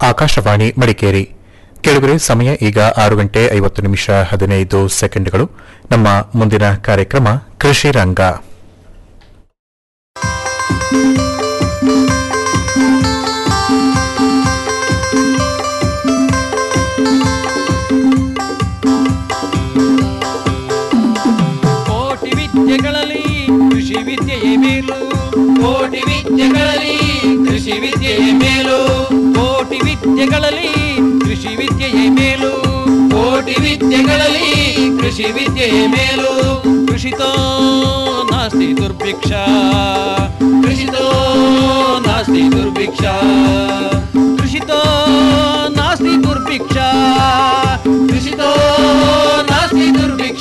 ಆಕಾಶವಾಣಿ ಮಡಿಕೇರಿ ಕೆಳಗರೆ ಸಮಯ ಈಗ ಆರು ಗಂಟೆ ಐವತ್ತು ನಿಮಿಷ ಹದಿನೈದು ಸೆಕೆಂಡ್ಗಳು ನಮ್ಮ ಮುಂದಿನ ಕಾರ್ಯಕ್ರಮ ಕೃಷಿ ರಂಗ ಕೋಟಿ ವಿದ್ಯೆಗಳಲ್ಲಿ ಕೃಷಿ ವಿದ್ಯೆಯೇ ಮೇಲು ಕೋಟಿ ವಿದ್ಯೆಗಳಲ್ಲಿ ಕೃಷಿ ವಿದ್ಯೆಯೇ ಮೇಲು ಕೋಟಿ ವಿದ್ಯೆಗಳಲ್ಲಿ ಕೃಷಿ ವಿದ್ಯೆಯೇ ಮೇಲು ಕೋಟಿ ವಿದ್ಯೆಗಳಲ್ಲಿ ಕೃಷಿ ವಿದ್ಯೆಯೇ ಮೇಲು ಕೃಷಿತೋ ನಾಸ್ತಿ ದುರ್ಭಿಕ್ಷ ಕೃಷಿತೋ ನಾಸ್ತಿ ದುರ್ಭಿಕ್ಷ ಕೃಷಿತೋ ನಾಸ್ತಿ ದುರ್ಭಿಕ್ಷ ಕೃಷಿತೋ ನಾಸ್ತಿ ದುರ್ಭಿಕ್ಷ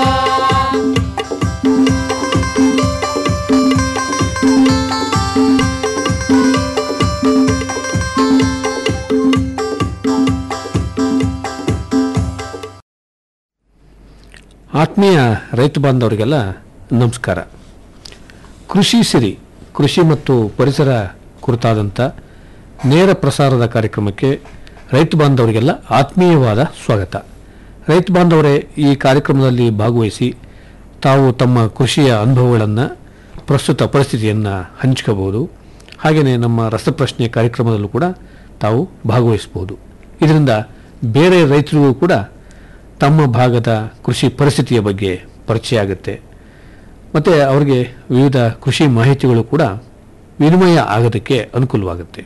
ಆತ್ಮೀಯ ರೈತ ಬಾಂಧವರಿಗೆಲ್ಲ ನಮಸ್ಕಾರ ಕೃಷಿ ಸಿರಿ ಕೃಷಿ ಮತ್ತು ಪರಿಸರ ಕುರಿತಾದಂಥ ನೇರ ಪ್ರಸಾರದ ಕಾರ್ಯಕ್ರಮಕ್ಕೆ ರೈತ ಬಾಂಧವರಿಗೆಲ್ಲ ಆತ್ಮೀಯವಾದ ಸ್ವಾಗತ ರೈತ ಬಾಂಧವರೇ ಈ ಕಾರ್ಯಕ್ರಮದಲ್ಲಿ ಭಾಗವಹಿಸಿ ತಾವು ತಮ್ಮ ಕೃಷಿಯ ಅನುಭವಗಳನ್ನು ಪ್ರಸ್ತುತ ಪರಿಸ್ಥಿತಿಯನ್ನು ಹಂಚ್ಕೋಬಹುದು ಹಾಗೆಯೇ ನಮ್ಮ ರಸಪ್ರಶ್ನೆ ಕಾರ್ಯಕ್ರಮದಲ್ಲೂ ಕೂಡ ತಾವು ಭಾಗವಹಿಸಬಹುದು ಇದರಿಂದ ಬೇರೆ ರೈತರಿಗೂ ಕೂಡ ತಮ್ಮ ಭಾಗದ ಕೃಷಿ ಪರಿಸ್ಥಿತಿಯ ಬಗ್ಗೆ ಪರಿಚಯ ಆಗುತ್ತೆ ಮತ್ತು ಅವರಿಗೆ ವಿವಿಧ ಕೃಷಿ ಮಾಹಿತಿಗಳು ಕೂಡ ವಿನಿಮಯ ಆಗೋದಕ್ಕೆ ಅನುಕೂಲವಾಗುತ್ತೆ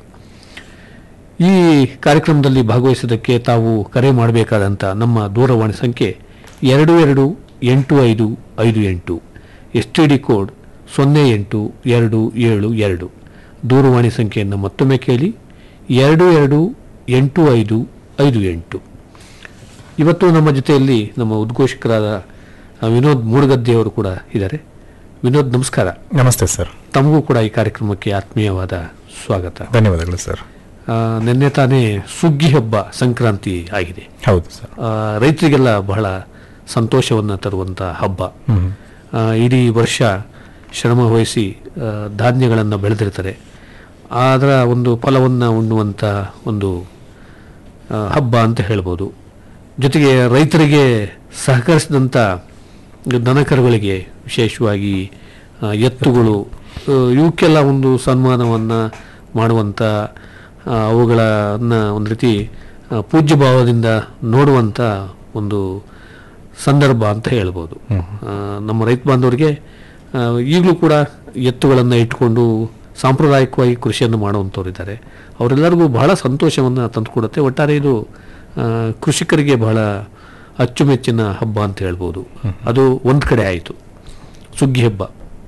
ಈ ಕಾರ್ಯಕ್ರಮದಲ್ಲಿ ಭಾಗವಹಿಸೋದಕ್ಕೆ ತಾವು ಕರೆ ಮಾಡಬೇಕಾದಂಥ ನಮ್ಮ ದೂರವಾಣಿ ಸಂಖ್ಯೆ ಎರಡು ಎರಡು ಎಂಟು ಐದು ಐದು ಎಂಟು ಎಸ್ ಟಿ ಡಿ ಕೋಡ್ ಸೊನ್ನೆ ಎಂಟು ಎರಡು ಏಳು ಎರಡು ದೂರವಾಣಿ ಸಂಖ್ಯೆಯನ್ನು ಮತ್ತೊಮ್ಮೆ ಕೇಳಿ ಎರಡು ಎರಡು ಎಂಟು ಐದು ಐದು ಎಂಟು ಇವತ್ತು ನಮ್ಮ ಜೊತೆಯಲ್ಲಿ ನಮ್ಮ ಉದ್ಘೋಷಕರಾದ ಆ, ವಿನೋದ್ ಮೂಡಗದ್ದೆಯವರು ಕೂಡ ಇದ್ದಾರೆ ವಿನೋದ್ ನಮಸ್ಕಾರ ನಮಸ್ತೆ ಸರ್ ತಮಗೂ ಕೂಡ ಈ ಕಾರ್ಯಕ್ರಮಕ್ಕೆ ಆತ್ಮೀಯವಾದ ಸ್ವಾಗತ ಧನ್ಯವಾದಗಳು ಸರ್ ಆ, ನಿನ್ನೆ ತಾನೇ ಸುಗ್ಗಿ ಹಬ್ಬ ಸಂಕ್ರಾಂತಿ ಆಗಿದೆ ಹೌದು ಸರ್ ಆ, ರೈತರಿಗೆಲ್ಲ ಬಹಳ ಸಂತೋಷವನ್ನು ತರುವಂಥ ಹಬ್ಬ ಹ್ಮ್. ಆ, ಇಡೀ ವರ್ಷ ಶ್ರಮ ವಹಿಸಿ ಆ, ಧಾನ್ಯಗಳನ್ನು ಬೆಳೆದಿರ್ತಾರೆ ಅದರ ಒಂದು ಫಲವನ್ನು ಉಣ್ಣುವಂಥ ಒಂದು ಆ, ಹಬ್ಬ ಅಂತ ಹೇಳ್ಬೋದು ಜೊತೆಗೆ ರೈತರಿಗೆ ಸಹಕರಿಸಿದಂಥ ದನಕರುಗಳಿಗೆ ವಿಶೇಷವಾಗಿ ಆ, ಎತ್ತುಗಳು ಆ, ಇವಕ್ಕೆಲ್ಲ ಒಂದು ಸನ್ಮಾನವನ್ನು ಮಾಡುವಂಥ ಆ, ಅವುಗಳನ್ನು ಒಂದು ರೀತಿ ಆ, ಪೂಜ್ಯ ಭಾವದಿಂದ ನೋಡುವಂಥ ಒಂದು ಸಂದರ್ಭ ಅಂತ ಹೇಳ್ಬೋದು ಆ, ನಮ್ಮ ರೈತ ಬಾಂಧವರಿಗೆ ಆ, ಈಗಲೂ ಕೂಡ ಎತ್ತುಗಳನ್ನು ಇಟ್ಕೊಂಡು ಸಾಂಪ್ರದಾಯಿಕವಾಗಿ ಕೃಷಿಯನ್ನು ಮಾಡುವಂಥವ್ರು ಇದ್ದಾರೆ ಅವರೆಲ್ಲರಿಗೂ ಬಹಳ ಸಂತೋಷವನ್ನು ತಂದುಕೊಡುತ್ತೆ ಒಟ್ಟಾರೆ ಇದು ಆ, ಕೃಷಿಕರಿಗೆ ಬಹಳ ಅಚ್ಚುಮೆಚ್ಚಿನ ಹಬ್ಬ ಅಂತ ಹೇಳ್ಬೋದು ಅದು ಒಂದು ಕಡೆ ಆಯಿತು ಸುಗ್ಗಿ ಹಬ್ಬ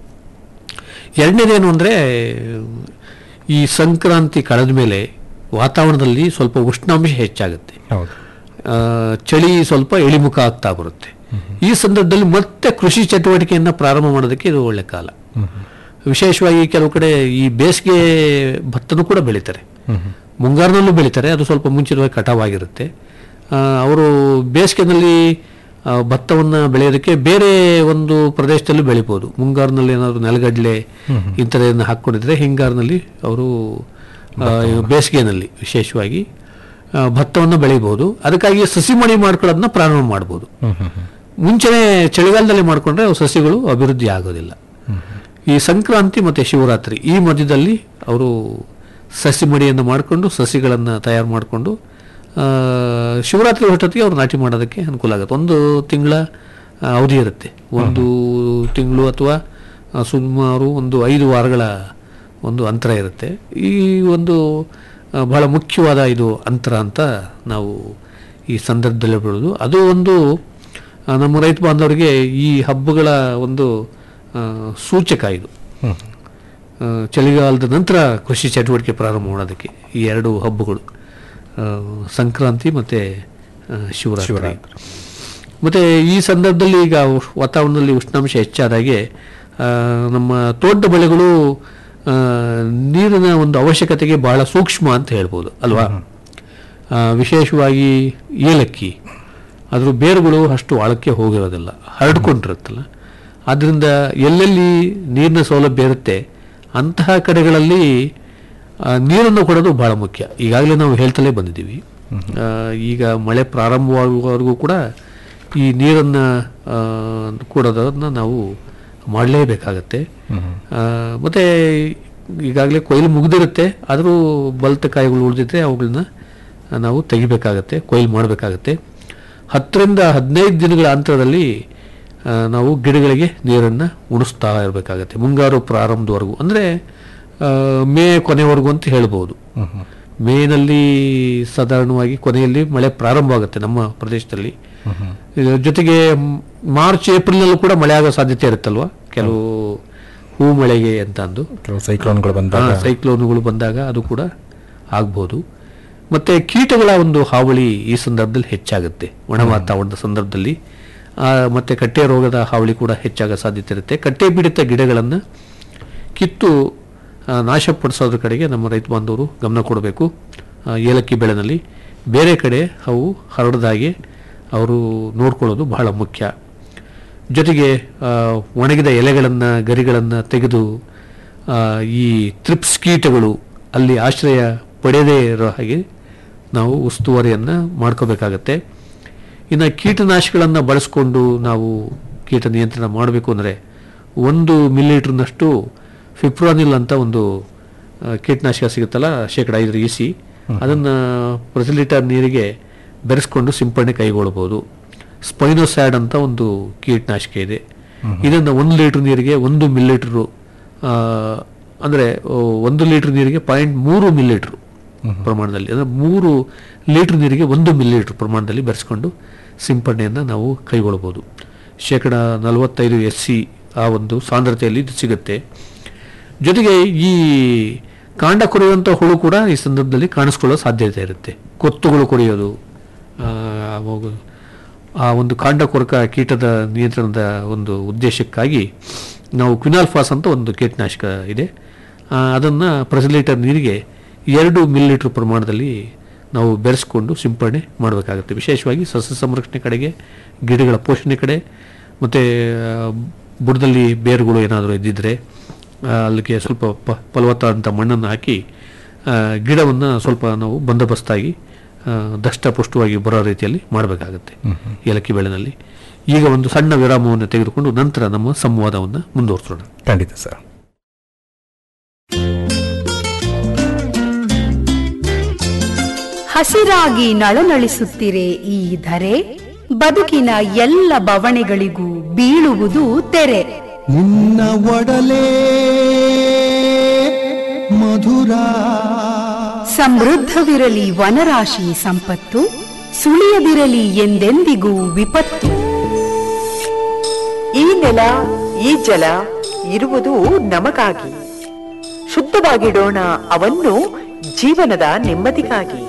ಎರಡನೇದೇನು ಅಂದರೆ ಈ ಸಂಕ್ರಾಂತಿ ಕಳೆದ ಮೇಲೆ ವಾತಾವರಣದಲ್ಲಿ ಸ್ವಲ್ಪ ಉಷ್ಣಾಂಶ ಹೆಚ್ಚಾಗುತ್ತೆ ಹೌದು ಆ, ಚಳಿ ಸ್ವಲ್ಪ ಇಳಿಮುಖ ಆಗ್ತಾ ಬರುತ್ತೆ ಈ ಸಂದರ್ಭದಲ್ಲಿ ಮತ್ತೆ ಕೃಷಿ ಚಟುವಟಿಕೆಯನ್ನು ಪ್ರಾರಂಭ ಮಾಡೋದಕ್ಕೆ ಇದು ಒಳ್ಳೆ ಕಾಲ ವಿಶೇಷವಾಗಿ ಕೆಲವು ಕಡೆ ಈ ಬೇಸಿಗೆ ಭತ್ತನೂ ಕೂಡ ಬೆಳೀತಾರೆ ಮುಂಗಾರಿನಲ್ಲೂ ಬೆಳೀತಾರೆ ಅದು ಸ್ವಲ್ಪ ಮುಂಚಿತವಾಗಿ ಕಟಾವಾಗಿರುತ್ತೆ ಅವರು ಬೇಸಿಗೆನಲ್ಲಿ ಆ, ಭತ್ತವನ್ನು ಬೆಳೆಯೋದಕ್ಕೆ ಬೇರೆ ಒಂದು ಪ್ರದೇಶದಲ್ಲೂ ಬೆಳಿಬೋದು ಮುಂಗಾರಿನಲ್ಲಿ ಏನಾದರೂ ನೆಲಗಡಲೆ ಇಂಥದ್ದನ್ನು ಹಾಕ್ಕೊಂಡಿದ್ರೆ ಹಿಂಗಾರಿನಲ್ಲಿ ಅವರು ಆ, ಬೇಸಿಗೆನಲ್ಲಿ ವಿಶೇಷವಾಗಿ ಆ, ಭತ್ತವನ್ನು ಬೆಳಿಬೋದು ಅದಕ್ಕಾಗಿ ಸಸಿ ಮಡಿ ಮಾಡ್ಕೊಳ್ಳೋದನ್ನ ಪ್ರಾರಂಭ ಮಾಡ್ಬೋದು ಮುಂಚೆನೇ ಚಳಿಗಾಲದಲ್ಲಿ ಮಾಡಿಕೊಂಡ್ರೆ ಅವು ಸಸಿಗಳು ಅಭಿವೃದ್ಧಿ ಆಗೋದಿಲ್ಲ ಈ ಸಂಕ್ರಾಂತಿ ಮತ್ತು ಶಿವರಾತ್ರಿ ಈ ಮಧ್ಯದಲ್ಲಿ ಅವರು ಸಸಿ ಮಡಿಯನ್ನು ಮಾಡಿಕೊಂಡು ಸಸಿಗಳನ್ನು ತಯಾರು ಮಾಡಿಕೊಂಡು ಶಿವರಾತ್ರಿ ಹೊಟ್ಟೊತ್ತಿಗೆ ಅವ್ರು ನಾಟಿ ಮಾಡೋದಕ್ಕೆ ಅನುಕೂಲ ಆಗುತ್ತೆ ಒಂದು ತಿಂಗಳ ಆ, ಅವಧಿ ಇರುತ್ತೆ ಒಂದು ತಿಂಗಳು ಅಥವಾ ಆ, ಸುಮಾರು ಒಂದು ಐದು ವಾರಗಳ ಒಂದು ಅಂತರ ಇರುತ್ತೆ ಈ ಒಂದು ಆ, ಬಹಳ ಮುಖ್ಯವಾದ ಇದು ಅಂತರ ಅಂತ ನಾವು ಈ ಸಂದರ್ಭದಲ್ಲಿ ಹೇಳೋದು ಅದು ಒಂದು ಆ, ನಮ್ಮ ರೈತ ಬಾಂಧವರಿಗೆ ಈ ಹಬ್ಬಗಳ ಒಂದು ಆ, ಸೂಚಕ ಇದು ಆ, ಚಳಿಗಾಲದ ನಂತರ ಕೃಷಿ ಚಟುವಟಿಕೆ ಪ್ರಾರಂಭ ಮಾಡೋದಕ್ಕೆ ಈ ಎರಡು ಹಬ್ಬಗಳು ಆ, ಸಂಕ್ರಾಂತಿ ಮತ್ತು ಶಿವರಾತ್ರಿ ಮತ್ತು ಈ ಸಂದರ್ಭದಲ್ಲಿ ಈಗ ಉಷ್- ವಾತಾವರಣದಲ್ಲಿ ಉಷ್ಣಾಂಶ ಹೆಚ್ಚಾದಾಗೆ ಆ, ನಮ್ಮ ತೋಟ ಬೆಳೆಗಳು ಆ, ನೀರಿನ ಒಂದು ಅವಶ್ಯಕತೆಗೆ ಬಹಳ ಸೂಕ್ಷ್ಮ ಅಂತ ಹೇಳ್ಬೋದು ಅಲ್ವಾ ಆ, ವಿಶೇಷವಾಗಿ ಏಲಕ್ಕಿ ಅದ್ರ ಬೇರುಗಳು ಅಷ್ಟು ಆಳಕ್ಕೆ ಹೋಗಿರೋದಿಲ್ಲ ಹರಡ್ಕೊಂಡಿರುತ್ತಲ್ಲ ಆದ್ದರಿಂದ ಎಲ್ಲೆಲ್ಲಿ ನೀರಿನ ಸೌಲಭ್ಯ ಇರುತ್ತೆ ಅಂತಹ ಕಡೆಗಳಲ್ಲಿ ಆ, ನೀರನ್ನು ಕೊಡೋದು ಬಹಳ ಮುಖ್ಯ ಈಗಾಗಲೇ ನಾವು ಹೇಳ್ತಲೇ ಬಂದಿದ್ದೀವಿ ಆ, ಈಗ ಮಳೆ ಪ್ರಾರಂಭವಾಗುವವರೆಗೂ ಕೂಡ ಈ ನೀರನ್ನು ಕೊಡೋದನ್ನು ನಾವು ಮಾಡಲೇಬೇಕಾಗತ್ತೆ ಆ, ಮತ್ತೆ ಈಗಾಗಲೇ ಕೊಯ್ಲು ಮುಗಿದಿರುತ್ತೆ ಆದರೂ ಬಲ್ತ ಕಾಯಿಗಳು ಉಳಿದಿದ್ರೆ ಅವುಗಳನ್ನ ನಾವು ತೆಗಿಬೇಕಾಗತ್ತೆ ಕೊಯ್ಲು ಮಾಡಬೇಕಾಗತ್ತೆ ಹತ್ತರಿಂದ ಹದಿನೈದು ದಿನಗಳ ಅಂತರದಲ್ಲಿ ಆ, ನಾವು ಗಿಡಗಳಿಗೆ ನೀರನ್ನು ಉಣಿಸ್ತಾ ಇರಬೇಕಾಗತ್ತೆ ಮುಂಗಾರು ಪ್ರಾರಂಭದವರೆಗೂ ಅಂದರೆ ಮೇ ಕೊನೆವರೆಗೂ ಅಂತ ಹೇಳ್ಬೋದು ಮೇನಲ್ಲಿ ಸಾಧಾರಣವಾಗಿ ಕೊನೆಯಲ್ಲಿ ಮಳೆ ಪ್ರಾರಂಭ ಆಗುತ್ತೆ ನಮ್ಮ ಪ್ರದೇಶದಲ್ಲಿ ಇದರ ಜೊತೆಗೆ ಮ್- ಮಾರ್ಚ್ ಏಪ್ರಿಲ್ನಲ್ಲೂ ಕೂಡ ಮಳೆ ಆಗೋ ಸಾಧ್ಯತೆ ಇರುತ್ತಲ್ವಾ ಕೆಲವು ಹೂ ಮಳೆಗೆ ಅಂತ ಅಂದು ಕೆಲವು ಸೈಕ್ಲೋನ್ಗಳು ಬಂದಾಗ ಆ, ಸೈಕ್ಲೋನ್ಗಳು ಬಂದಾಗ ಅದು ಕೂಡ ಆಗ್ಬೋದು ಮತ್ತೆ ಕೀಟಗಳ ಒಂದು ಹಾವಳಿ ಈ ಸಂದರ್ಭದಲ್ಲಿ ಹೆಚ್ಚಾಗುತ್ತೆ ಒಣ ವಾತಾವರಣದ ಸಂದರ್ಭದಲ್ಲಿ ಆ, ಮತ್ತೆ ಕಟ್ಟೆ ರೋಗದ ಹಾವಳಿ ಕೂಡ ಹೆಚ್ಚಾಗೋ ಸಾಧ್ಯತೆ ಇರುತ್ತೆ ಕಟ್ಟೆ ಬಿಡಿತ ಗಿಡಗಳನ್ನು ಕಿತ್ತು ಆ, ನಾಶಪಡಿಸೋದ್ರ ಕಡೆಗೆ ನಮ್ಮ ರೈತ ಬಾಂಧವರು ಗಮನ ಕೊಡಬೇಕು ಆ, ಏಲಕ್ಕಿ ಬೆಳೆನಲ್ಲಿ ಬೇರೆ ಕಡೆ ಅವು ಹರಡದಾಗೆ ಅವರು ನೋಡ್ಕೊಳ್ಳೋದು ಬಹಳ ಮುಖ್ಯ ಜೊತೆಗೆ ಆ, ಒಣಗಿದ ಎಲೆಗಳನ್ನು ಗರಿಗಳನ್ನು ತೆಗೆದು ಆ, ಈ ತ್ರಿಪ್ಸ್ ಕೀಟಗಳು ಅಲ್ಲಿ ಆಶ್ರಯ ಪಡೆಯದೇ ಇರೋ ಹಾಗೆ ನಾವು ಉಸ್ತುವಾರಿಯನ್ನು ಮಾಡ್ಕೋಬೇಕಾಗತ್ತೆ ಇನ್ನು ಕೀಟನಾಶಕಗಳನ್ನು ಬಳಸ್ಕೊಂಡು ನಾವು ಕೀಟ ನಿಯಂತ್ರಣ ಮಾಡಬೇಕು ಅಂದರೆ ಒಂದು ಮಿಲಿಲೀಟ್ರ್ನಷ್ಟು ಫಿಪ್ರಾನಿಲ್ ಅಂತ ಒಂದು ಆ, ಕೀಟನಾಶಕ ಸಿಗುತ್ತಲ್ಲ ಶೇಕಡ ಐದರ ಇಸಿ ಅದನ್ನು ಪ್ರತಿ ಲೀಟರ್ ನೀರಿಗೆ ಬೆರೆಸ್ಕೊಂಡು ಸಿಂಪಡಣೆ ಕೈಗೊಳ್ಳಬಹುದು ಸ್ಪೈನೋಸ್ಯಾಡ್ ಅಂತ ಒಂದು ಕೀಟನಾಶಕ ಇದೆ ಇದನ್ನು ಒಂದು ಲೀಟರ್ ನೀರಿಗೆ ಒಂದು ಮಿಲಿಲೀಟ್ರು ಅಂದರೆ ಒಂದು ಲೀಟರ್ ನೀರಿಗೆ ಪಾಯಿಂಟ್ ಮೂರು ಮಿಲಿಲೀಟ್ರು ಪ್ರಮಾಣದಲ್ಲಿ ಅಂದರೆ ಮೂರು ಲೀಟರ್ ನೀರಿಗೆ ಒಂದು ಮಿಲಿಲೀಟರ್ ಪ್ರಮಾಣದಲ್ಲಿ ಬೆರೆಸ್ಕೊಂಡು ಸಿಂಪಡಣೆಯನ್ನು ನಾವು ಕೈಗೊಳ್ಳಬಹುದು ಶೇಕಡ ನಲವತ್ತೈದು ಎಸ್ ಸಿ ಆ ಒಂದು ಸಾಂದ್ರತೆಯಲ್ಲಿ ಇದು ಸಿಗುತ್ತೆ ಜೊತೆಗೆ ಈ ಕಾಂಡ ಕೊರೆಯುವಂಥ ಹುಳು ಕೂಡ ಈ ಸಂದರ್ಭದಲ್ಲಿ ಕಾಣಿಸ್ಕೊಳ್ಳೋ ಸಾಧ್ಯತೆ ಇರುತ್ತೆ ಕೊತ್ತುಗಳು ಕೊರೆಯೋದು ಆ, ಅವಾಗ ಆ ಒಂದು ಕಾಂಡ ಕೊರಕ ಕೀಟದ ನಿಯಂತ್ರಣದ ಒಂದು ಉದ್ದೇಶಕ್ಕಾಗಿ ನಾವು ಕ್ವಿನಾಲ್ಫಾಸ್ ಅಂತ ಒಂದು ಕೀಟನಾಶಕ ಇದೆ ಅದನ್ನು ಪ್ರತಿ ಲೀಟರ್ ನೀರಿಗೆ ಎರಡು ಮಿಲಿಲೀಟರ್ ಪ್ರಮಾಣದಲ್ಲಿ ನಾವು ಬೆರೆಸ್ಕೊಂಡು ಸಿಂಪಡಣೆ ಮಾಡಬೇಕಾಗುತ್ತೆ ವಿಶೇಷವಾಗಿ ಸಸ್ಯ ಸಂರಕ್ಷಣೆ ಕಡೆಗೆ ಗಿಡಗಳ ಪೋಷಣೆ ಕಡೆ ಮತ್ತು ಬುಡದಲ್ಲಿ ಬೇರುಗಳು ಏನಾದರೂ ಇದ್ದಿದ್ರೆ ಆ, ಅಲ್ಲಿಗೆ ಸ್ವಲ್ಪ ಪ ಫಲವತ್ತಾದಂಥ ಮಣ್ಣನ್ನು ಹಾಕಿ ಗಿಡವನ್ನು ಸ್ವಲ್ಪ ನಾವು ಬಂದೋಬಸ್ತಾಗಿ ಆ, ದಷ್ಟಪುಷ್ಟವಾಗಿ ಬರೋ ರೀತಿಯಲ್ಲಿ ಮಾಡಬೇಕಾಗತ್ತೆ ಏಲಕ್ಕಿ ಬೆಳೆನಲ್ಲಿ ಈಗ ಒಂದು ಸಣ್ಣ ವಿರಾಮವನ್ನು ತೆಗೆದುಕೊಂಡು ನಂತರ ನಮ್ಮ ಸಂವಾದವನ್ನು ಮುಂದುವರಿಸೋಣ ಖಂಡಿತ ಸರ್ ಹಸಿರಾಗಿ ನಳನಳಿಸುತ್ತಿರೆ ಈ ಧರೆ ಬದುಕಿನ ಎಲ್ಲ ಬವಣೆಗಳಿಗೂ ಬೀಳುವುದು ತೆರೆ ನಿನ್ನ ಒಡಲೇ ಮಧುರ ಸಮೃದ್ಧವಿರಲಿ ವನರಾಶಿ ಸಂಪತ್ತು ಸುಳಿಯದಿರಲಿ ಎಂದೆಂದಿಗೂ ವಿಪತ್ತು ಈ ನೆಲ ಈ ಜಲ ಇರುವುದು ನಮಗಾಗಿ ಶುದ್ಧವಾಗಿಡೋಣ ಅವನ್ನು ಜೀವನದ ನೆಮ್ಮದಿಗಾಗಿ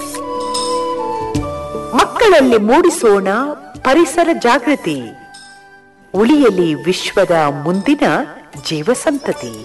ಮಕ್ಕಳಲ್ಲಿ ಮೂಡಿಸೋಣ ಪರಿಸರ ಜಾಗೃತಿ ಉಳಿಯಲಿ ವಿಶ್ವದ ಮುಂದಿನ ಜೀವಸಂತತಿ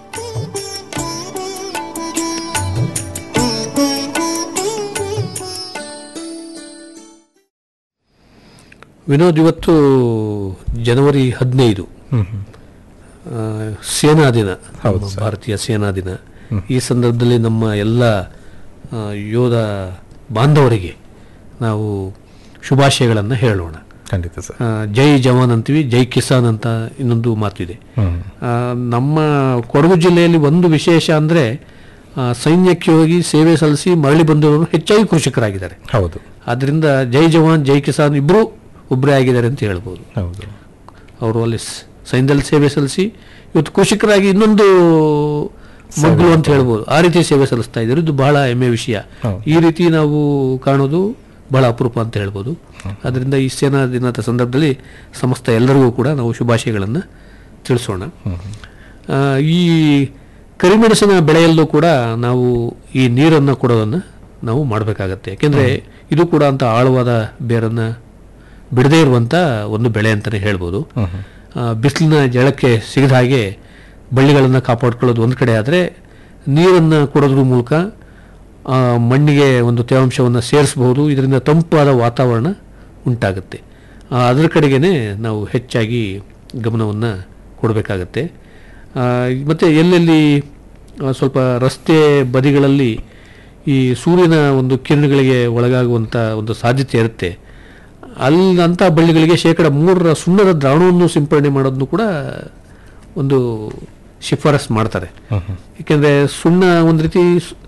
ವಿನೋದ್ ಇವತ್ತು ಜನವರಿ ಹದಿನೈದು ಆ, ಸೇನಾ ದಿನ ಹೌದು ನಮ್ಮ ಸರ್. ಭಾರತೀಯ ಸೇನಾ ದಿನ ಈ ಸಂದರ್ಭದಲ್ಲಿ ನಮ್ಮ ಎಲ್ಲ ಆ, ಯೋಧ ಬಾಂಧವರಿಗೆ ನಾವು ಶುಭಾಶಯಗಳನ್ನು ಹೇಳೋಣ ಖಂಡಿತ ಸರ್ ಆ, ಜೈ ಜವಾನ್ ಅಂತೀವಿ ಜೈ ಕಿಸಾನ್ ಅಂತ ಇನ್ನೊಂದು ಮಾತಿದೆ ಹ್ಮ್ ಆ, ನಮ್ಮ ಕೊಡಗು ಜಿಲ್ಲೆಯಲ್ಲಿ ಒಂದು ವಿಶೇಷ ಅಂದರೆ ಸೈನ್ಯಕ್ಕೆ ಹೋಗಿ ಸೇವೆ ಸಲ್ಲಿಸಿ ಮರಳಿ ಬಂದವರು ಹೆಚ್ಚಾಗಿ ಕೃಷಿಕರಾಗಿದ್ದಾರೆ ಹೌದು ಆದ್ದರಿಂದ ಜೈ ಜವಾನ್ ಜೈ ಕಿಸಾನ್ ಇಬ್ಬರು ಒಬ್ಬರೇ ಆಗಿದ್ದಾರೆ ಅಂತ ಹೇಳ್ಬೋದು ಹೌದು ಅವರು ಅಲ್ಲಿ ಸ್- ಸೈನ್ಯದಲ್ಲಿ ಸೇವೆ ಸಲ್ಲಿಸಿ ಇವತ್ತು ಕೃಷಿಕರಾಗಿ ಇನ್ನೊಂದು ಮಗ್ಳು ಅಂತ ಹೇಳ್ಬೋದು ಆ ರೀತಿ ಸೇವೆ ಸಲ್ಲಿಸ್ತಾ ಇದ್ದಾರೆ ಇದು ಬಹಳ ಹೆಮ್ಮೆ ವಿಷಯ ಹೌದು. ಈ ರೀತಿ ನಾವು ಕಾಣೋದು ಬಹಳ ಅಪರೂಪ ಅಂತ ಹೇಳ್ಬೋದು ಅದರಿಂದ ಈ ಸೇನಾ ದಿನದ ಸಂದರ್ಭದಲ್ಲಿ ಸಮಸ್ತ ಎಲ್ಲರಿಗೂ ಕೂಡ ನಾವು ಶುಭಾಶಯಗಳನ್ನು ತಿಳಿಸೋಣ ಆ, ಈ ಕರಿಮೆಣಸಿನ ಬೆಳೆಯಲ್ಲೂ ಕೂಡ ನಾವು ಈ ನೀರನ್ನು ಕೊಡೋದನ್ನು ನಾವು ಮಾಡಬೇಕಾಗತ್ತೆ ಯಾಕೆಂದರೆ ಇದು ಕೂಡ ಅಂತ ಆಳವಾದ ಬೇರನ್ನು ಬಿಡದೇ ಇರುವಂಥ ಒಂದು ಬೆಳೆ ಅಂತಲೇ ಹೇಳ್ಬೋದು ಆ, ಬಿಸಿಲಿನ ಜಳಕ್ಕೆ ಸಿಗದ ಹಾಗೆ ಬಳ್ಳಿಗಳನ್ನು ಕಾಪಾಡ್ಕೊಳ್ಳೋದು ಒಂದು ಕಡೆ ಆದರೆ ನೀರನ್ನು ಕೊಡೋದ್ರ ಮೂಲಕ ಆ, ಮಣ್ಣಿಗೆ ಒಂದು ತೇವಾಂಶವನ್ನು ಸೇರಿಸಬಹುದು ಇದರಿಂದ ತಂಪಾದ ವಾತಾವರಣ ಉಂಟಾಗುತ್ತೆ ಆ, ಅದರ ಕಡೆಗೇ ನಾವು ಹೆಚ್ಚಾಗಿ ಗಮನವನ್ನು ಕೊಡಬೇಕಾಗತ್ತೆ ಮತ್ತು ಎಲ್ಲೆಲ್ಲಿ ಆ, ಸ್ವಲ್ಪ ರಸ್ತೆ ಬದಿಗಳಲ್ಲಿ ಈ ಸೂರ್ಯನ ಒಂದು ಕಿರಣಗಳಿಗೆ ಒಳಗಾಗುವಂಥ ಒಂದು ಸಾಧ್ಯತೆ ಇರುತ್ತೆ ಅಲ್ಲಂಥ ಬಳ್ಳಿಗಳಿಗೆ ಶೇಕಡ ಮೂರರ ಸುಣ್ಣದ ದ್ರಾವಣವನ್ನು ಸಿಂಪಡಣೆ ಮಾಡೋದನ್ನು ಕೂಡ ಒಂದು ಶಿಫಾರಸ್ ಮಾಡ್ತಾರೆ ಏಕೆಂದರೆ ಸುಣ್ಣ ಒಂದು ರೀತಿ ಸು-